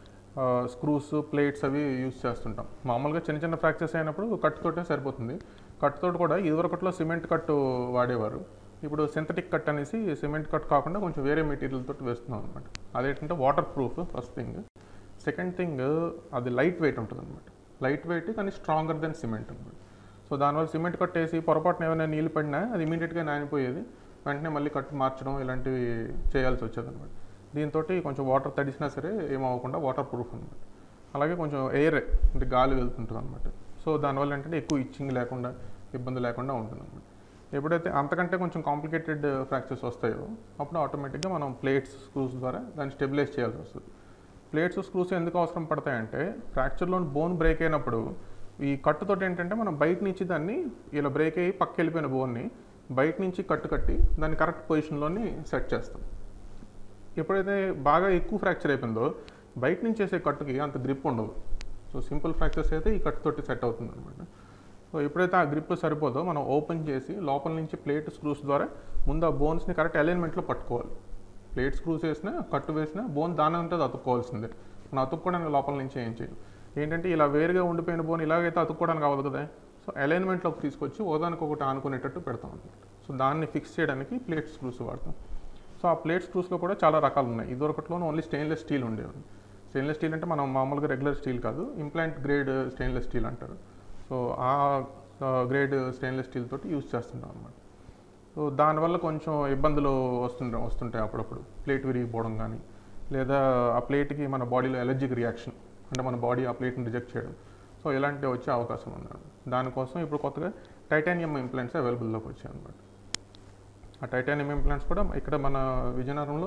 స్క్రూస్ ప్లేట్స్ అవి యూస్ చేస్తుంటాం మామూలుగా చిన్న చిన్న ఫ్రాక్చర్స్ అయినప్పుడు కట్ తోటే సరిపోతుంది కట్ తోటి కూడా ఇదివరకట్లో సిమెంట్ కట్ వాడేవారు ఇప్పుడు సింథటిక్ కట్ అనేసి సిమెంట్ కట్ కాకుండా కొంచెం వేరే మెటీరియల్ తోటి వేస్తున్నాం అనమాట అదేంటంటే water proof first thing second thing అది లైట్ వెయిట్ ఉంటుంది అనమాట లైట్ వెయిట్ కానీ స్ట్రాంగర్ దెన్ సిమెంట్ అనమాట సో దానివల్ల సిమెంట్ కట్ వేసి పొరపాటున ఏమైనా నీళ్ళు పడినా అది ఇమీడియట్గా నానిపోయేది వెంటనే మళ్ళీ కట్ మార్చడం ఇలాంటివి చేయాల్సి వచ్చేది అనమాట దీంతో కొంచెం వాటర్ తడిసినా సరే ఏమవ్వకుండా వాటర్ ప్రూఫ్ అనమాట అలాగే కొంచెం ఎయిర్ అంటే గాలి వెళ్తుంటుంది అనమాట సో దానివల్ల ఏంటంటే ఎక్కువ ఇచ్చింగ్ లేకుండా ఇబ్బంది లేకుండా ఉంటుంది అనమాట ఎప్పుడైతే అంతకంటే కొంచెం కాంప్లికేటెడ్ ఫ్రాక్చర్స్ వస్తాయో అప్పుడు ఆటోమేటిక్గా మనం ప్లేట్స్ స్క్రూస్ ద్వారా దాన్ని స్టెబిలైజ్ చేయాల్సి వస్తుంది ప్లేట్స్ స్క్రూస్ ఎందుకు అవసరం పడతాయంటే ఫ్రాక్చర్లో బోన్ బ్రేక్ అయినప్పుడు ఈ కట్టుతోటి ఏంటంటే మనం బయట నుంచి దాన్ని ఇలా బ్రేక్ అయ్యి పక్క వెళ్ళిపోయిన బోన్ని బయట నుంచి కట్టు కట్టి దాన్ని కరెక్ట్ పొజిషన్లోని సెట్ చేస్తాం ఎప్పుడైతే బాగా ఎక్కువ ఫ్రాక్చర్ అయిపోయిందో బయట నుంచి చేసే కట్టుకి అంత గ్రిప్ ఉండదు సో సింపుల్ ఫ్రాక్చర్స్ అయితే ఈ కట్టుతోటి సెట్ అవుతుంది అనమాట సో ఎప్పుడైతే ఆ గ్రిప్ సరిపోదో మనం ఓపెన్ చేసి లోపల నుంచి ప్లేట్ స్క్రూస్ ద్వారా ముందు ఆ బోన్స్ని కరెక్ట్ అలైన్మెంట్లో పట్టుకోవాలి ప్లేట్ స్క్రూస్ వేసినా కట్టు వేసినా బోన్ దాని ఉంటుంది అతుక్కోవాల్సిందే మనం అతుక్కోవడానికి లోపల నుంచి ఏం చేయం ఏంటంటే ఇలా వేరుగా ఉండిపోయిన బోన్ ఇలాగైతే అతుక్కోవడానికి అవ్వదు కదా సో అలైన్మెంట్లోకి తీసుకొచ్చి ఒకదానికి ఒకటి ఆనుకునేటట్టు పెడతాం అనమాట సో దాన్ని ఫిక్స్ చేయడానికి ప్లేట్ స్క్రూస్ వాడతాం సో ఆ ప్లేట్ స్క్రూస్లో కూడా చాలా రకాలు ఉన్నాయి ఇదివరకట్లో ఓన్లీ స్టెయిన్లెస్ స్టీల్ ఉండేవి స్టెయిన్లెస్ స్టీల్ అంటే మనం మామూలుగా రెగ్యులర్ స్టీల్ కాదు ఇంప్లాంట్ గ్రేడ్ స్టెయిన్లెస్ స్టీల్ అంటారు సో ఆ గ్రేడ్ స్టెయిన్లెస్ స్టీల్ తోటి యూజ్ చేస్తుంటాం అనమాట సో దానివల్ల కొంచెం ఇబ్బందులు వస్తుంటాయి వస్తుంటాయి అప్పుడప్పుడు ప్లేట్ విరిగిపోవడం కానీ లేదా ఆ ప్లేట్కి మన బాడీలో ఎలర్జిక్ రియాక్షన్ అంటే మన బాడీ ఆ ప్లేట్ని రిజెక్ట్ చేయడం సో ఇలాంటివి వచ్చే అవకాశం ఉన్నాడు దానికోసం ఇప్పుడు కొత్తగా టైటానియం ఇంప్లాంట్స్ అవైలబుల్లోకి వచ్చాయి అనమాట ఆ టైటానియం ఇంప్లాంట్స్ కూడా ఇక్కడ మన విజయనగరంలో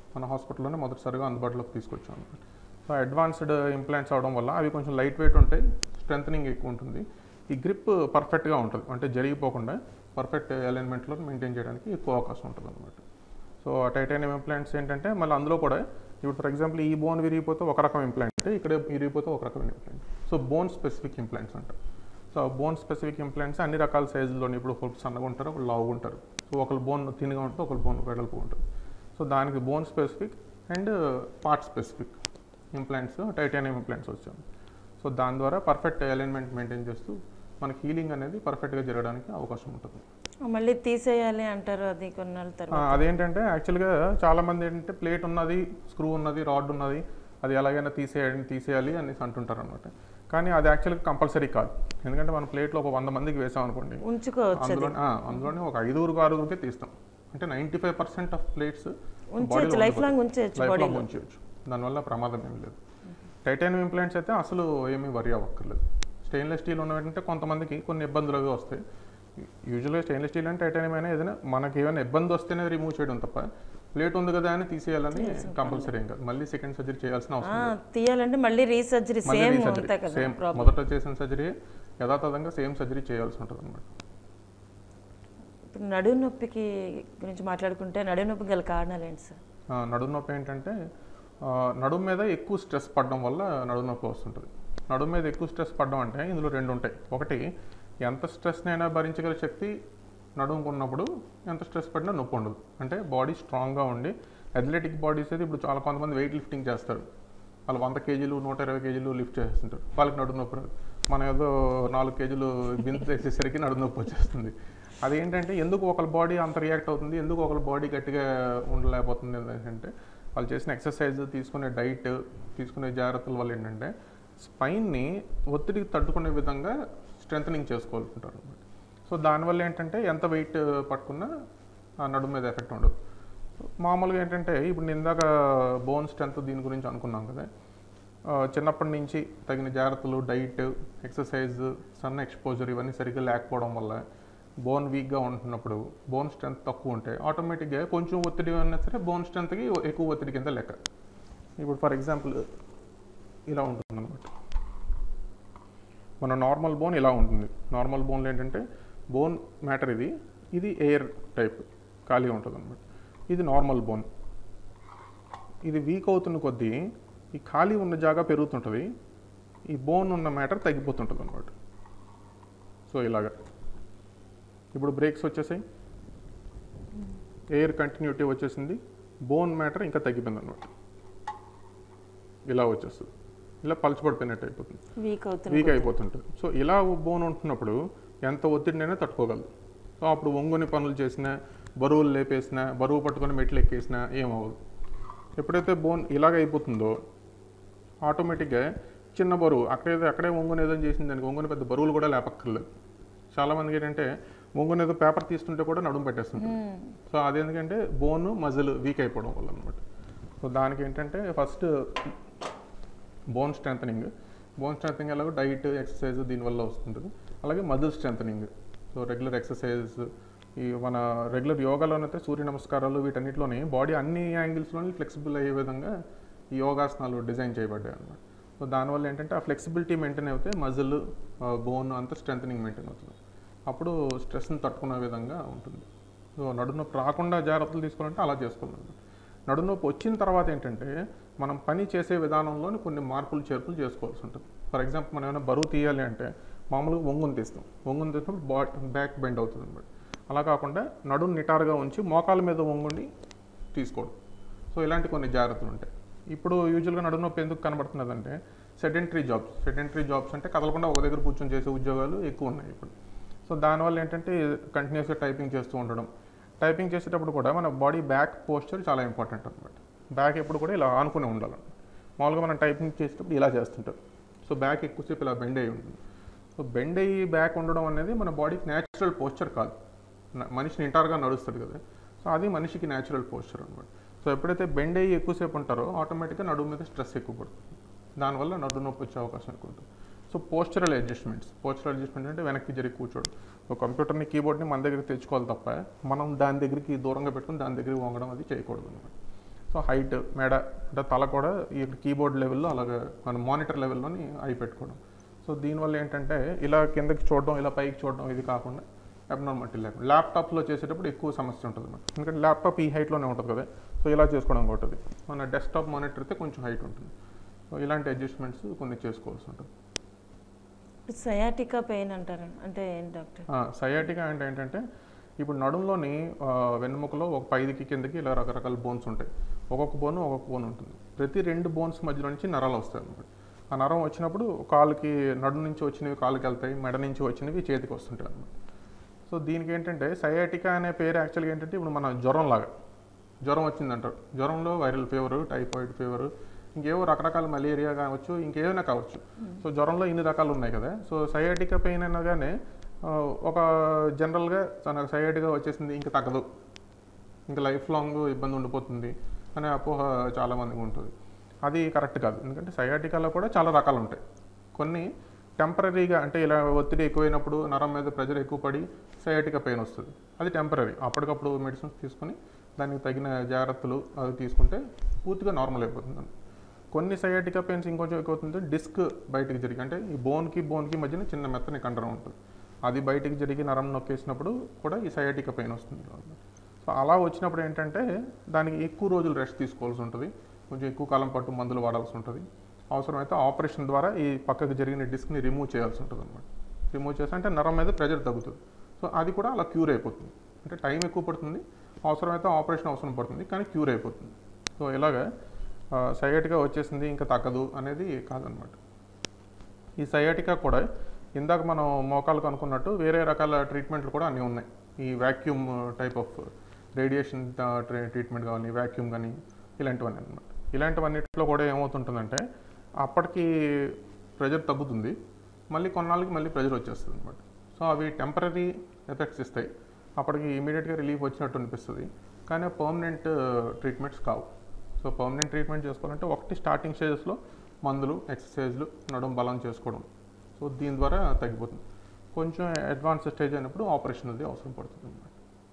మన హాస్పిటల్లోనే మొదటిసారిగా అందుబాటులోకి తీసుకొచ్చాం అనమాట సో అడ్వాన్స్డ్ ఇంప్లాంట్స్ అవడం వల్ల అవి కొంచెం లైట్ వెయిట్ ఉంటాయి స్ట్రెంథనింగ్ ఎక్కువ ఉంటుంది ఈ గ్రిప్ పర్ఫెక్ట్గా ఉంటుంది అంటే జరిగిపోకుండా పర్ఫెక్ట్ అలైన్మెంట్లో మెయింటైన్ చేయడానికి ఎక్కువ అవకాశం ఉంటుంది అనమాట సో టైటానియం ఇంప్లాంట్స్ ఏంటంటే మళ్ళీ అందులో కూడా ఇప్పుడు ఫర్ ఎగ్జాంపుల్ ఈ బోన్ విరిగిపోతే ఒక రకం ఇంప్లాంట్ ఇక్కడ విరిగిపోతే ఒక రకమైన implant so bone specific implants అంటారు సో బోన్ స్పెసిఫిక్ ఇంప్లాంట్స్ అన్ని రకాల సైజుల్లోని ఇప్పుడు ఒకరు సన్నగా ఉంటారు ఒకరు లావుగా ఉంటారు సో ఒకరు బోన్ తిన్నగా ఉంటుంది ఒకరు బోన్ వెడల్పు ఉంటుంది సో దానికి bone specific and part specific implants titanium implants వచ్చాయి సో దాని ద్వారా పర్ఫెక్ట్ అలైన్మెంట్ మెయింటైన్ చేస్తూ మనకి హీలింగ్ అనేది పర్ఫెక్ట్గా జరగడానికి అవకాశం ఉంటుంది మళ్ళీ తీసేయాలి అంటారు అది కొన్నాళ్ళ ఆ, తర్వాత అదేంటంటే యాక్చువల్గా చాలా మంది ఏంటంటే ప్లేట్ ఉన్నది స్క్రూ ఉన్నది రాడ్ ఉన్నది అది ఎలాగైనా తీసేయాలి తీసేయాలి అనేసి అంటుంటారు అనమాట కానీ అది యాక్చువల్గా కంపల్సరీ కాదు ఎందుకంటే మన ప్లేట్లో ఒక వంద మందికి వేసాం అనుకోండి ఉంచుకోవచ్చు అది అందులో అందులోనే ఒక ఐదుగురు ఆరుగురికే తీస్తాం అంటే ninety five percent of plates ఉంచవచ్చు లైఫ్ లాంగ్ ఉంచవచ్చు లైఫ్ లాంగ్ బాడీలో ఉంచవచ్చు దానివల్ల ప్రమాదం ఏమి లేదు టైటానియం ఇంప్లాంట్స్ అయితే అసలు ఏమీ వరి అవ్వక్కర్లేదు స్టెయిన్లెస్ స్టీల్ ఉన్నవంటే కొంతమందికి కొన్ని ఇబ్బందులు అవి వస్తాయి యూజువల్గా స్టెయిన్లెస్ స్టీల్ అంటే టైటానియం అయినా ఏదైనా మనకి ఏమైనా ఇబ్బంది వస్తేనే రిమూవ్ చేయడం తప్ప ప్లేట్ ఉంది కదా అని తీసేయాలని కంపల్సరీ ఏం కాదు మళ్ళీ సెకండ్ సర్జరీ చేయాల్సిన అవసరం ఆ, లేదు తీయాలంటే మళ్ళీ రీసర్జరీ మళ్ళీ సేమ్ resurgery. ఉంటాయి కదా సేమ్ ప్రాబ్లం మొదట చేసిన సర్జరీ యథాతథంగా సేమ్ సర్జరీ చేయాల్సి ఉంటుంది అనమాట ఇప్పుడు నడుము నొప్పికి గురించి మాట్లాడుకుంటే నడుము నొప్పి గల కారణాలు ఏంటి సార్ ఆ, నడుము నొప్పి ఏంటంటే ఆ, నడుము మీద ఎక్కువ స్ట్రెస్ పడడం వల్ల నడుము నొప్పి వస్తుంటుంది నడుము మీద ఎక్కువ స్ట్రెస్ పడడం అంటే ఇందులో రెండు ఉంటాయి ఒకటి ఎంత స్ట్రెస్నైనా భరించగల శక్తి నడుముకు ఉన్నప్పుడు ఎంత స్ట్రెస్ పడినా నొప్పి ఉండదు అంటే బాడీ స్ట్రాంగ్గా ఉండి అథ్లెటిక్ బాడీస్ అయితే ఇప్పుడు చాలా కొంతమంది వెయిట్ లిఫ్టింగ్ చేస్తారు వాళ్ళు వంద కేజీలు నూట ఇరవై కేజీలు లిఫ్ట్ చేస్తుంటారు వాళ్ళకి నడుము నొప్పి రాదు మనం ఏదో నాలుగు కేజీలు బిందు వేసేసరికి నడుము నొప్పి వచ్చేస్తుంది అదేంటంటే ఎందుకు ఒకరి బాడీ అంత రియాక్ట్ అవుతుంది ఎందుకు ఒకరి బాడీ గట్టిగా ఉండలేకపోతుంది అంటే వాళ్ళు చేసిన ఎక్సర్సైజ్ తీసుకునే డైట్ తీసుకునే జాగ్రత్తల వల్ల ఏంటంటే స్పైన్ని ఒత్తిడికి తట్టుకునే విధంగా స్ట్రెంథనింగ్ చేసుకోవాలనుకుంటారు అనమాట సో దానివల్ల ఏంటంటే ఎంత వెయిట్ పట్టుకున్నా ఆ నడుము మీద ఎఫెక్ట్ ఉండదు మామూలుగా ఏంటంటే ఇప్పుడు నేను ఇందాక బోన్ స్ట్రెంత్ దీని గురించి అనుకున్నాం కదా ఆ, చిన్నప్పటి నుంచి తగిన జాగ్రత్తలు డైట్ ఎక్సర్సైజ్ సన్ ఎక్స్పోజర్ ఇవన్నీ సరిగ్గా లేకపోవడం వల్ల బోన్ వీక్గా ఉంటున్నప్పుడు బోన్ స్ట్రెంత్ తక్కువ ఉంటే ఆటోమేటిక్గా కొంచెం ఒత్తిడి ఉన్నా సరే బోన్ స్ట్రెంత్కి ఎక్కువ ఒత్తిడి కింద లెక్క ఇప్పుడు ఫర్ ఎగ్జాంపుల్ ఇలా ఉంటుంది అనమాట మన నార్మల్ బోన్ ఇలా ఉంటుంది నార్మల్ బోన్లో ఏంటంటే బోన్ మ్యాటర్ ఇది ఇది ఎయిర్ టైప్ ఖాళీ ఉంటుంది అనమాట ఇది నార్మల్ బోన్ ఇది వీక్ అవుతున్న కొద్దీ ఈ ఖాళీ ఉన్న జాగా పెరుగుతుంటుంది ఈ బోన్ ఉన్న మ్యాటర్ తగ్గిపోతుంటుంది అనమాట సో ఇలాగా ఇప్పుడు బ్రేక్స్ వచ్చేసాయి ఎయిర్ కంటిన్యూటీ వచ్చేసింది బోన్ మ్యాటర్ ఇంకా తగ్గిపోయింది అనమాట ఇలా వచ్చేస్తుంది ఇలా పలచబడిపోయినట్టు అయిపోతుంది వీక్ అవుతుంది వీక్ అయిపోతుంటుంది సో ఇలా బోన్ ఉంటున్నప్పుడు ఎంత ఒత్తిడినైనా తట్టుకోగలదు సో అప్పుడు ఒంగుని పనులు చేసినా బరువులు లేపేసినా బరువు పట్టుకొని మెట్లు ఎక్కేసినా ఏమవ్వదు ఎప్పుడైతే బోన్ ఇలాగ అయిపోతుందో ఆటోమేటిక్గా చిన్న బరువు అక్కడేదో అక్కడే ఒంగుని ఏదో చేసింది దానికి ఒంగుని పెద్ద బరువులు కూడా లేపక్కర్లేదు చాలామందికి ఏంటంటే ఒంగుని ఏదో పేపర్ తీస్తుంటే కూడా నడుము పెట్టేస్తుంటుంది సో అదేందుకంటే బోన్ మజిల్ వీక్ అయిపోవడం వల్ల అనమాట సో దానికి ఏంటంటే first bone strengthening bone strengthening ఎలాగో డైట్ ఎక్సర్సైజ్ దీనివల్ల వస్తుంటుంది అలాగే muscle strengthening so regular exercise ఈ మన రెగ్యులర్ యోగాలోనైతే సూర్య నమస్కారాలు వీటన్నిటిలోని బాడీ అన్ని యాంగిల్స్లోని ఫ్లెక్సిబుల్ అయ్యే విధంగా ఈ యోగాసనాలు డిజైన్ చేయబడ్డాయి అనమాట సో దానివల్ల ఏంటంటే ఆ ఫ్లెక్సిబిలిటీ మెయింటైన్ అవుతే మజిల్ బోన్ అంతా స్ట్రెంథనింగ్ మెయింటైన్ అవుతుంది అప్పుడు స్ట్రెస్ని తట్టుకునే విధంగా ఉంటుంది సో నడునొప్పి రాకుండా జాగ్రత్తలు తీసుకోవాలంటే అలా చేసుకోవాలన్నమాట నడునొప్పి వచ్చిన తర్వాత ఏంటంటే మనం పని చేసే విధానంలోని కొన్ని మార్పులు చేర్పులు చేసుకోవాల్సి ఉంటుంది ఫర్ ఎగ్జాంపుల్ మనం ఏమైనా బరువు తీయాలి అంటే మామూలుగా ఒంగుని తీస్తాం ఒంగుని తీసినప్పుడు బా బ్యాక్ బెండ్ అవుతుంది అనమాట అలా కాకుండా నడుము నిటారుగా ఉంచి మోకాల మీద ఒంగుని తీసుకోవడం సో ఇలాంటి కొన్ని జాగ్రత్తలు ఉంటాయి ఇప్పుడు యూజువల్గా నడుము నొప్పి ఎందుకు కనబడుతున్నదంటే సెడెంటరీ జాబ్స్ సెడెంటరీ జాబ్స్ అంటే కదలకుండా ఒక దగ్గర కూర్చొని చేసే ఉద్యోగాలు ఎక్కువ ఉన్నాయి ఇప్పుడు సో దానివల్ల ఏంటంటే కంటిన్యూస్గా టైపింగ్ చేస్తూ ఉండడం టైపింగ్ చేసేటప్పుడు కూడా మన బాడీ బ్యాక్ పోస్చర్ చాలా ఇంపార్టెంట్ అనమాట బ్యాక్ ఎప్పుడు కూడా ఇలా ఆనుకుని ఉండాలి మామూలుగా మనం టైపింగ్ చేసేటప్పుడు ఇలా చేస్తుంటాం సో బ్యాక్ ఎక్కువసేపు ఇలా బెండ్ అయ్యి ఉంటుంది సో బెండ్ అయ్యి బ్యాక్ ఉండడం అనేది మన బాడీకి న్యాచురల్ పోస్చర్ కాదు న- మనిషి నిటారుగా నడుస్తాడు కదా సో అది మనిషికి న్యాచురల్ పోస్చర్ అనమాట సో ఎప్పుడైతే బెండ్ అయ్యి ఎక్కువసేపు ఉంటారో ఆటోమేటిక్గా నడుము మీద స్ట్రెస్ ఎక్కువ పడుతుంది దానివల్ల నడుము నొప్పి వచ్చే అవకాశం ఎక్కువ ఉంటుంది so postural adjustments postural adjustment అంటే వెనక్కి జరిగి కూర్చోడు ఒక కంప్యూటర్ని కీబోర్డ్ని మన దగ్గరికి తెచ్చుకోవాలి తప్ప మనం దాని దగ్గరికి దూరంగా పెట్టుకుని దాని దగ్గరికి వంగడం అది చేయకూడదు అనమాట సో హైట్ మెడ అంటే తల కూడా ఈ కీబోర్డ్ లెవెల్లో అలాగే మన మానిటర్ లెవెల్లోని అయి పెట్టుకోవడం సో దీనివల్ల ఏంటంటే ఇలా కిందకి చూడడం ఇలా పైకి చూడడం ఇది కాకుండా అబ్నార్మాలిటీ లేకుండా ల్యాప్టాప్లో చేసేటప్పుడు ఎక్కువ సమస్య ఉంటుంది అన్నమాట ఎందుకంటే ల్యాప్టాప్ ఈ హైట్లోనే ఉంటుంది కదా సో ఇలా చేసుకోవడం ఉంటుంది మన డెస్క్టాప్ మానిటర్ అయితే కొంచెం హైట్ ఉంటుంది సో ఇలాంటి అడ్జస్ట్మెంట్స్ కొన్ని చేసుకోవాల్సి ఉంటుంది ఇప్పుడు సయాటికా పెయిన్ అంటారు అంటే ఏంటి డాక్టర్ సయాటికా అంటే ఏంటంటే ఇప్పుడు నడుంలోని ఆ, వెన్నెముకలో ఒక పైదికి కిందకి ఇలా రకరకాల బోన్స్ ఉంటాయి ఒక్కొక్క బోన్ ఒక్కొక్క బోన్ ఉంటుంది ప్రతి రెండు బోన్స్ మధ్యలో నుంచి నరాలు వస్తాయి అన్నమాట ఆ నరం వచ్చినప్పుడు కాలుకి నడుం నుంచి వచ్చినవి కాలుకి వెళ్తాయి మెడ నుంచి వచ్చినవి చేతికి వస్తుంటాయి అన్నమాట సో దీనికి ఏంటంటే సయాటికా అనే పేరు యాక్చువల్గా ఏంటంటే ఇప్పుడు మన జ్వరం లాగా జ్వరం వచ్చిందంటారు జ్వరంలో వైరల్ ఫీవర్ టైఫాయిడ్ ఫీవర్ ఇంకేవో రకరకాల మలేరియా కావచ్చు ఇంకేమైనా కావచ్చు సో జ్వరంలో ఇన్ని రకాలు ఉన్నాయి కదా సో సయాటికా పెయిన్ అనగానే ఆ, ఒక జనరల్గా తనకు సయాటిగా వచ్చేసింది ఇంకా తగ్గదు ఇంకా లైఫ్ లాంగ్ ఇబ్బంది ఉండిపోతుంది అనే అపోహ చాలామందికి ఉంటుంది అది కరెక్ట్ కాదు ఎందుకంటే సయాటికాలో కూడా చాలా రకాలు ఉంటాయి కొన్ని టెంపరీగా అంటే ఇలా ఒత్తిడి ఎక్కువైనప్పుడు నరం మీద ప్రెజర్ ఎక్కువ పడి సయాటికా పెయిన్ వస్తుంది అది టెంపరీ అప్పటికప్పుడు మెడిసిన్స్ తీసుకొని దానికి తగిన జాగ్రత్తలు అవి తీసుకుంటే పూర్తిగా నార్మల్ అయిపోతుంది కొన్ని సయాటికా పెయిన్స్ ఇంకొంచెం ఎక్కువ అవుతుంది డిస్క్ బయటికి జరిగి అంటే ఈ బోన్కి బోన్కి మధ్యన చిన్న మెత్తని కండరం ఉంటుంది అది బయటికి జరిగి నరం నొక్కేసినప్పుడు కూడా ఈ సయాటికా పెయిన్ వస్తుంది సో అలా వచ్చినప్పుడు ఏంటంటే దానికి ఎక్కువ రోజులు రెస్ట్ తీసుకోవాల్సి ఉంటుంది కొంచెం ఎక్కువ కాలం పట్టు మందులు వాడాల్సి ఉంటుంది అవసరమైతే ఆపరేషన్ ద్వారా ఈ పక్కకు జరిగిన డిస్క్ని రిమూవ్ చేయాల్సి ఉంటుంది అనమాట రిమూవ్ చేస్తే అంటే నరం మీద ప్రెజర్ తగ్గుతుంది సో అది కూడా అలా క్యూర్ అయిపోతుంది అంటే టైం ఎక్కువ పడుతుంది అవసరమైతే ఆపరేషన్ అవసరం పడుతుంది కానీ క్యూర్ అయిపోతుంది సో ఇలాగా సయాటికా వచ్చేసింది ఇంకా తగ్గదు అనేది కాదనమాట ఈ సయాటికా కూడా ఇందాక మనం మోకాలకు అనుకున్నట్టు వేరే రకాల ట్రీట్మెంట్లు కూడా అన్నీ ఉన్నాయి ఈ vacuum type of radiation treatment కానీ వ్యాక్యూమ్ కానీ ఇలాంటివన్నీ అనమాట ఇలాంటివన్నిటిలో కూడా ఏమవుతుంటుందంటే అప్పటికి ప్రెజర్ తగ్గుతుంది మళ్ళీ కొన్నాళ్ళకి మళ్ళీ ప్రెజర్ వచ్చేస్తుంది అనమాట సో అవి టెంపరీ ఎఫెక్ట్స్ ఇస్తాయి అప్పటికి ఇమీడియట్గా రిలీఫ్ వచ్చినట్టు అనిపిస్తుంది కానీ పర్మనెంట్ ట్రీట్మెంట్స్ కావు సో పర్మనెంట్ ట్రీట్మెంట్ చేసుకోవాలంటే ఒకటి స్టార్టింగ్ స్టేజెస్లో మందులు ఎక్సర్సైజ్లు నడుం బలం చేసుకోవడం సో దీని ద్వారా తగ్గిపోతుంది కొంచెం అడ్వాన్స్ స్టేజ్ అయినప్పుడు ఆపరేషన్ అది అవసరం పడుతుంది అన్నమాట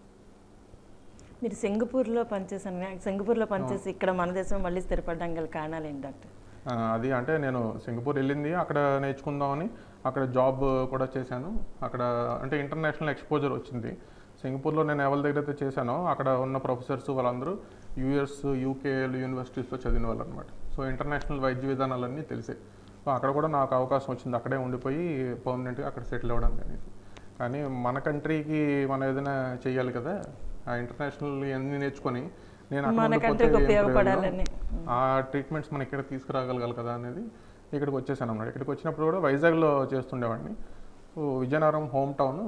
మీరు సింగపూర్లో పనిచేసాను కదా, సింగపూర్లో పనిచేసి ఇక్కడ మన దేశం మళ్ళీ స్థిరపడడం గల కారణాలు ఏంటి డాక్టర్ ఆ, అది అంటే నేను సింగపూర్ వెళ్ళింది అక్కడ నేర్చుకుందామని అక్కడ జాబ్ కూడా చేశాను అక్కడ అంటే ఇంటర్నేషనల్ ఎక్స్పోజర్ వచ్చింది సింగపూర్లో నేను ఎవరి దగ్గర అయితే చేశానో అక్కడ ఉన్న ప్రొఫెసర్స్ వాళ్ళందరూ యూఎస్ యూకే యూనివర్సిటీస్లో చదివిన వాళ్ళు అనమాట సో ఇంటర్నేషనల్ వైద్య విధానాలన్నీ తెలిసాయి సో అక్కడ కూడా నాకు అవకాశం వచ్చింది అక్కడే ఉండిపోయి పర్మనెంట్గా అక్కడ సెటిల్ అవ్వడం కానీ కానీ మన కంట్రీకి మనం ఏదైనా చేయాలి కదా ఆ ఇంటర్నేషనల్ అన్ని నేర్చుకొని నేను అక్కడ మన ఉండిపోతే కంట్రీకి ఏం ఉపయోగపడాలని. ప్రయోజనం? ఆ ట్రీట్మెంట్స్ మనం ఇక్కడ తీసుకురాగలగాలి కదా అనేది ఇక్కడికి వచ్చేసాను అన్నమాట ఇక్కడికి వచ్చినప్పుడు కూడా వైజాగ్లో చేస్తుండేవాడిని సో విజయనగరం హోమ్ టౌన్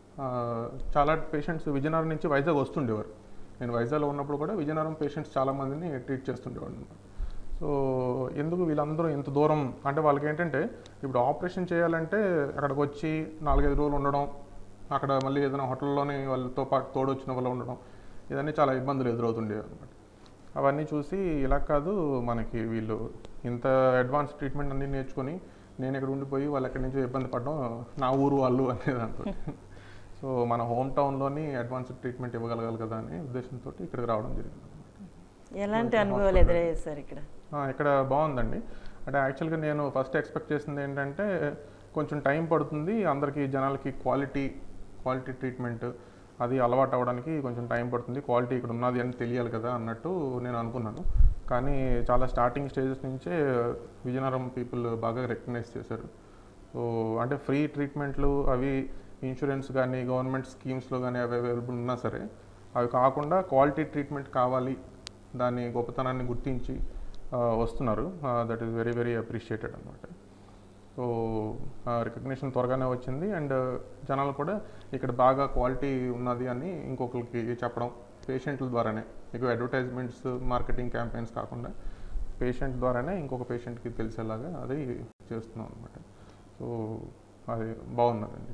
చాలా పేషెంట్స్ విజయనగరం నుంచి వైజాగ్ వస్తుండేవారు నేను వైజాగ్లో ఉన్నప్పుడు కూడా విజయనగరం పేషెంట్స్ చాలామందిని ట్రీట్ చేస్తుండేవాడిని అన్నమాట సో ఎందుకు వీళ్ళందరూ ఇంత దూరం అంటే వాళ్ళకి ఏంటంటే ఇప్పుడు ఆపరేషన్ చేయాలంటే అక్కడికి వచ్చి నాలుగైదు రోజులు ఉండడం అక్కడ మళ్ళీ ఏదైనా హోటల్లోనే వాళ్ళతో పాటు తోడు వచ్చిన వాళ్ళు ఉండడం ఇవన్నీ చాలా ఇబ్బందులు ఎదురవుతుండేవి అనమాట అవన్నీ చూసి ఇలా కాదు మనకి వీళ్ళు ఇంత అడ్వాన్స్ ట్రీట్మెంట్ అన్నీ నేర్చుకొని నేను ఇక్కడ ఉండిపోయి వాళ్ళు ఎక్కడి నుంచో ఇబ్బంది పడడం నా ఊరు వాళ్ళు అనేది అనుకో సో మన హోమ్ టౌన్లోని అడ్వాన్స్ ట్రీట్మెంట్ ఇవ్వగలగాలి కదా అనే ఉద్దేశంతో ఇక్కడికి రావడం జరిగింది ఎలాంటి అనుభవాలు ఎదురయ్యాయి సార్ ఇక్కడ ఆ, ఇక్కడ బాగుందండి అంటే యాక్చువల్గా నేను ఫస్ట్ ఎక్స్పెక్ట్ చేసింది ఏంటంటే కొంచెం టైం పడుతుంది అందరికీ జనాలకి క్వాలిటీ క్వాలిటీ ట్రీట్మెంట్ అది అలవాటు అవ్వడానికి కొంచెం టైం పడుతుంది క్వాలిటీ ఇక్కడ ఉన్నది అని తెలియాలి కదా అన్నట్టు నేను అనుకున్నాను కానీ చాలా స్టార్టింగ్ స్టేజెస్ నుంచే విజయనగరం పీపుల్ బాగా రికగ్నైజ్ చేశారు సో అంటే ఫ్రీ ట్రీట్మెంట్లు అవి ఇన్సూరెన్స్ కానీ గవర్నమెంట్ స్కీమ్స్లో కానీ అవి అవైలబుల్ ఉన్నా సరే అవి కాకుండా క్వాలిటీ ట్రీట్మెంట్ కావాలి దాని గొప్పతనాన్ని గుర్తించి ఆ, వస్తున్నారు that is very very appreciated అనమాట సో రికగ్నిషన్ త్వరగానే వచ్చింది అండ్ జనాలు కూడా ఇక్కడ బాగా క్వాలిటీ ఉన్నది అని ఇంకొకరికి చెప్పడం పేషెంట్ల ద్వారానే ఎక్కువ అడ్వర్టైజ్మెంట్స్ మార్కెటింగ్ క్యాంపెయిన్స్ కాకుండా పేషెంట్ ద్వారానే ఇంకొక పేషెంట్కి తెలిసేలాగా అది చేస్తున్నాం అనమాట సో అది బాగున్నదండి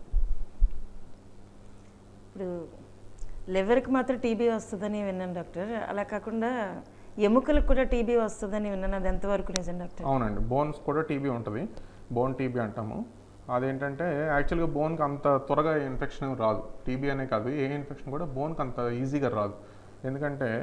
ఇప్పుడు లివర్కి మాత్రం టీబీ వస్తుందని విన్నాను డాక్టర్ అలా కాకుండా ఎముకలకు కూడా టీబీ వస్తుందని విన్నాను అది ఎంతవరకు నిజం డాక్టర్ అవునండి బోన్స్ కూడా టీబీ ఉంటుంది బోన్ టీబీ అంటాము అదేంటంటే యాక్చువల్గా బోన్కి అంత త్వరగా ఇన్ఫెక్షన్ రాదు టీబీ అనే కాదు ఏ ఇన్ఫెక్షన్ కూడా బోన్కి అంత ఈజీగా రాదు ఎందుకంటే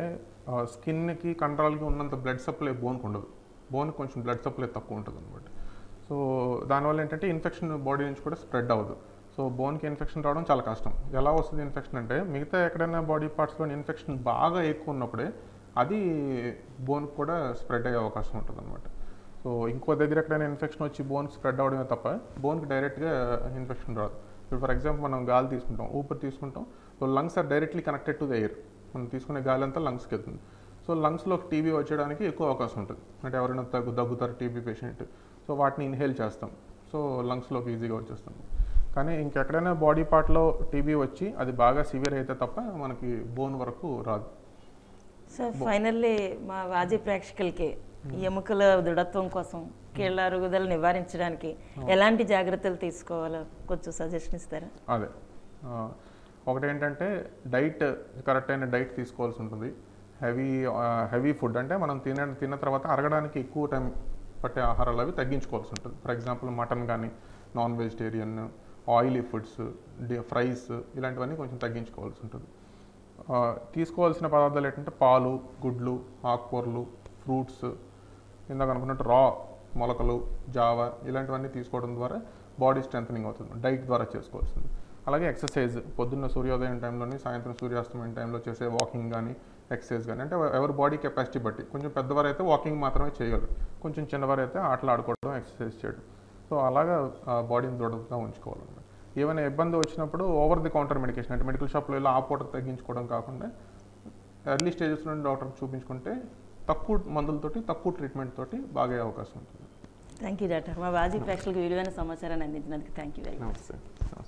స్కిన్కి కండరాలకి ఉన్నంత బ్లడ్ సప్లై బోన్కి ఉండదు బోన్కి కొంచెం బ్లడ్ సప్లై తక్కువ ఉంటుంది అనమాట సో దానివల్ల ఏంటంటే ఇన్ఫెక్షన్ బాడీ నుంచి కూడా స్ప్రెడ్ అవ్వదు సో బోన్కి ఇన్ఫెక్షన్ రావడం చాలా కష్టం ఎలా వస్తుంది ఇన్ఫెక్షన్ అంటే మిగతా ఎక్కడైనా బాడీ పార్ట్స్లో ఇన్ఫెక్షన్ బాగా ఎక్కువ ఉన్నప్పుడే అది బోన్కి కూడా స్ప్రెడ్ అయ్యే అవకాశం ఉంటుంది అనమాట సో ఇంకో దగ్గర ఎక్కడైనా ఇన్ఫెక్షన్ వచ్చి బోన్కి స్ప్రెడ్ అవడమే తప్ప బోన్కి డైరెక్ట్గా ఇన్ఫెక్షన్ రాదు ఇప్పుడు ఫర్ ఎగ్జాంపుల్ మనం గాలి తీసుకుంటాం ఊపిరి తీసుకుంటాం so lungs are directly connected to the air మనం తీసుకునే గాలి అంతా లంగ్స్కి వెళ్తుంది సో లంగ్స్లోకి టీబీ వచ్చేయడానికి ఎక్కువ అవకాశం ఉంటుంది అంటే ఎవరైనా తగ్గు దగ్గుతారు టీబీ పేషెంట్ సో వాటిని ఇన్హేల్ చేస్తాం సో లంగ్స్లోకి ఈజీగా వచ్చేస్తాం కానీ ఇంకెక్కడైనా బాడీ పార్ట్లో టీబీ వచ్చి అది బాగా సివియర్ అయితే తప్ప మనకి బోన్ వరకు రాదు సో ఫైనల్లీ మా వాజీ ప్రేక్షకులకి ఈ ఎముకల దృఢత్వం కోసం కీళ్ళ అరుగుదల నివారించడానికి ఎలాంటి జాగ్రత్తలు తీసుకోవాలో కొంచెం సజెషన్ ఇస్తారా అదే ఆ, ఒకటి ఏంటంటే డైట్ కరెక్ట్ అయిన డైట్ తీసుకోవాల్సి ఉంటుంది హెవీ హెవీ ఫుడ్ అంటే మనం తిన తిన్న తర్వాత అరగడానికి ఎక్కువ టైం పట్టే ఆహారాలు అవి తగ్గించుకోవాల్సి ఉంటుంది ఫర్ ఎగ్జాంపుల్ మటన్ కానీ non vegetarian oily foods fries ఇలాంటివన్నీ కొంచెం తగ్గించుకోవాల్సి ఉంటుంది ఆ, తీసుకోవాల్సిన పదార్థాలు ఏంటంటే పాలు గుడ్లు ఆకుకూరలు ఫ్రూట్స్ ఇందాక అనుకున్నట్టు రా మొలకలు జావా ఇలాంటివన్నీ తీసుకోవడం ద్వారా బాడీ స్ట్రెంథనింగ్ అవుతుంది డైట్ ద్వారా చేసుకోవాల్సింది అలాగే ఎక్సర్సైజ్ పొద్దున్న సూర్యోదయం టైంలోని సాయంత్రం సూర్యాస్తమయం టైంలో చేసే వాకింగ్ కానీ ఎక్సర్సైజ్ కానీ అంటే ఎవరి బాడీ కెపాసిటీ బట్టి కొంచెం పెద్దవారు అయితే వాకింగ్ మాత్రమే చేయగలరు కొంచెం చిన్నవారు అయితే ఆటలు ఆడుకోవడం ఎక్సర్సైజ్ చేయడం సో అలాగా బాడీని దృఢంగా ఉంచుకోవాలన్నమాట ఏమైనా ఇబ్బంది వచ్చినప్పుడు ఓవర్ ది కౌంటర్ మెడికేషన్ అంటే మెడికల్ షాప్లో వెళ్ళి ఆ పూట తగ్గించుకోవడం కాకుండా ఎర్లీ స్టేజెస్ నుండి డాక్టర్ చూపించుకుంటే తక్కువ మందులతోటి తక్కువ ట్రీట్మెంట్ తోటి బాగే అవకాశం ఉంటుంది థ్యాంక్ యూ డాక్టర్ మా వాజీ ప్రేక్షకులకు విలువైన సమాచారాన్ని అందించినందుకు థ్యాంక్ యూ వెరీ మచ్ నమస్తే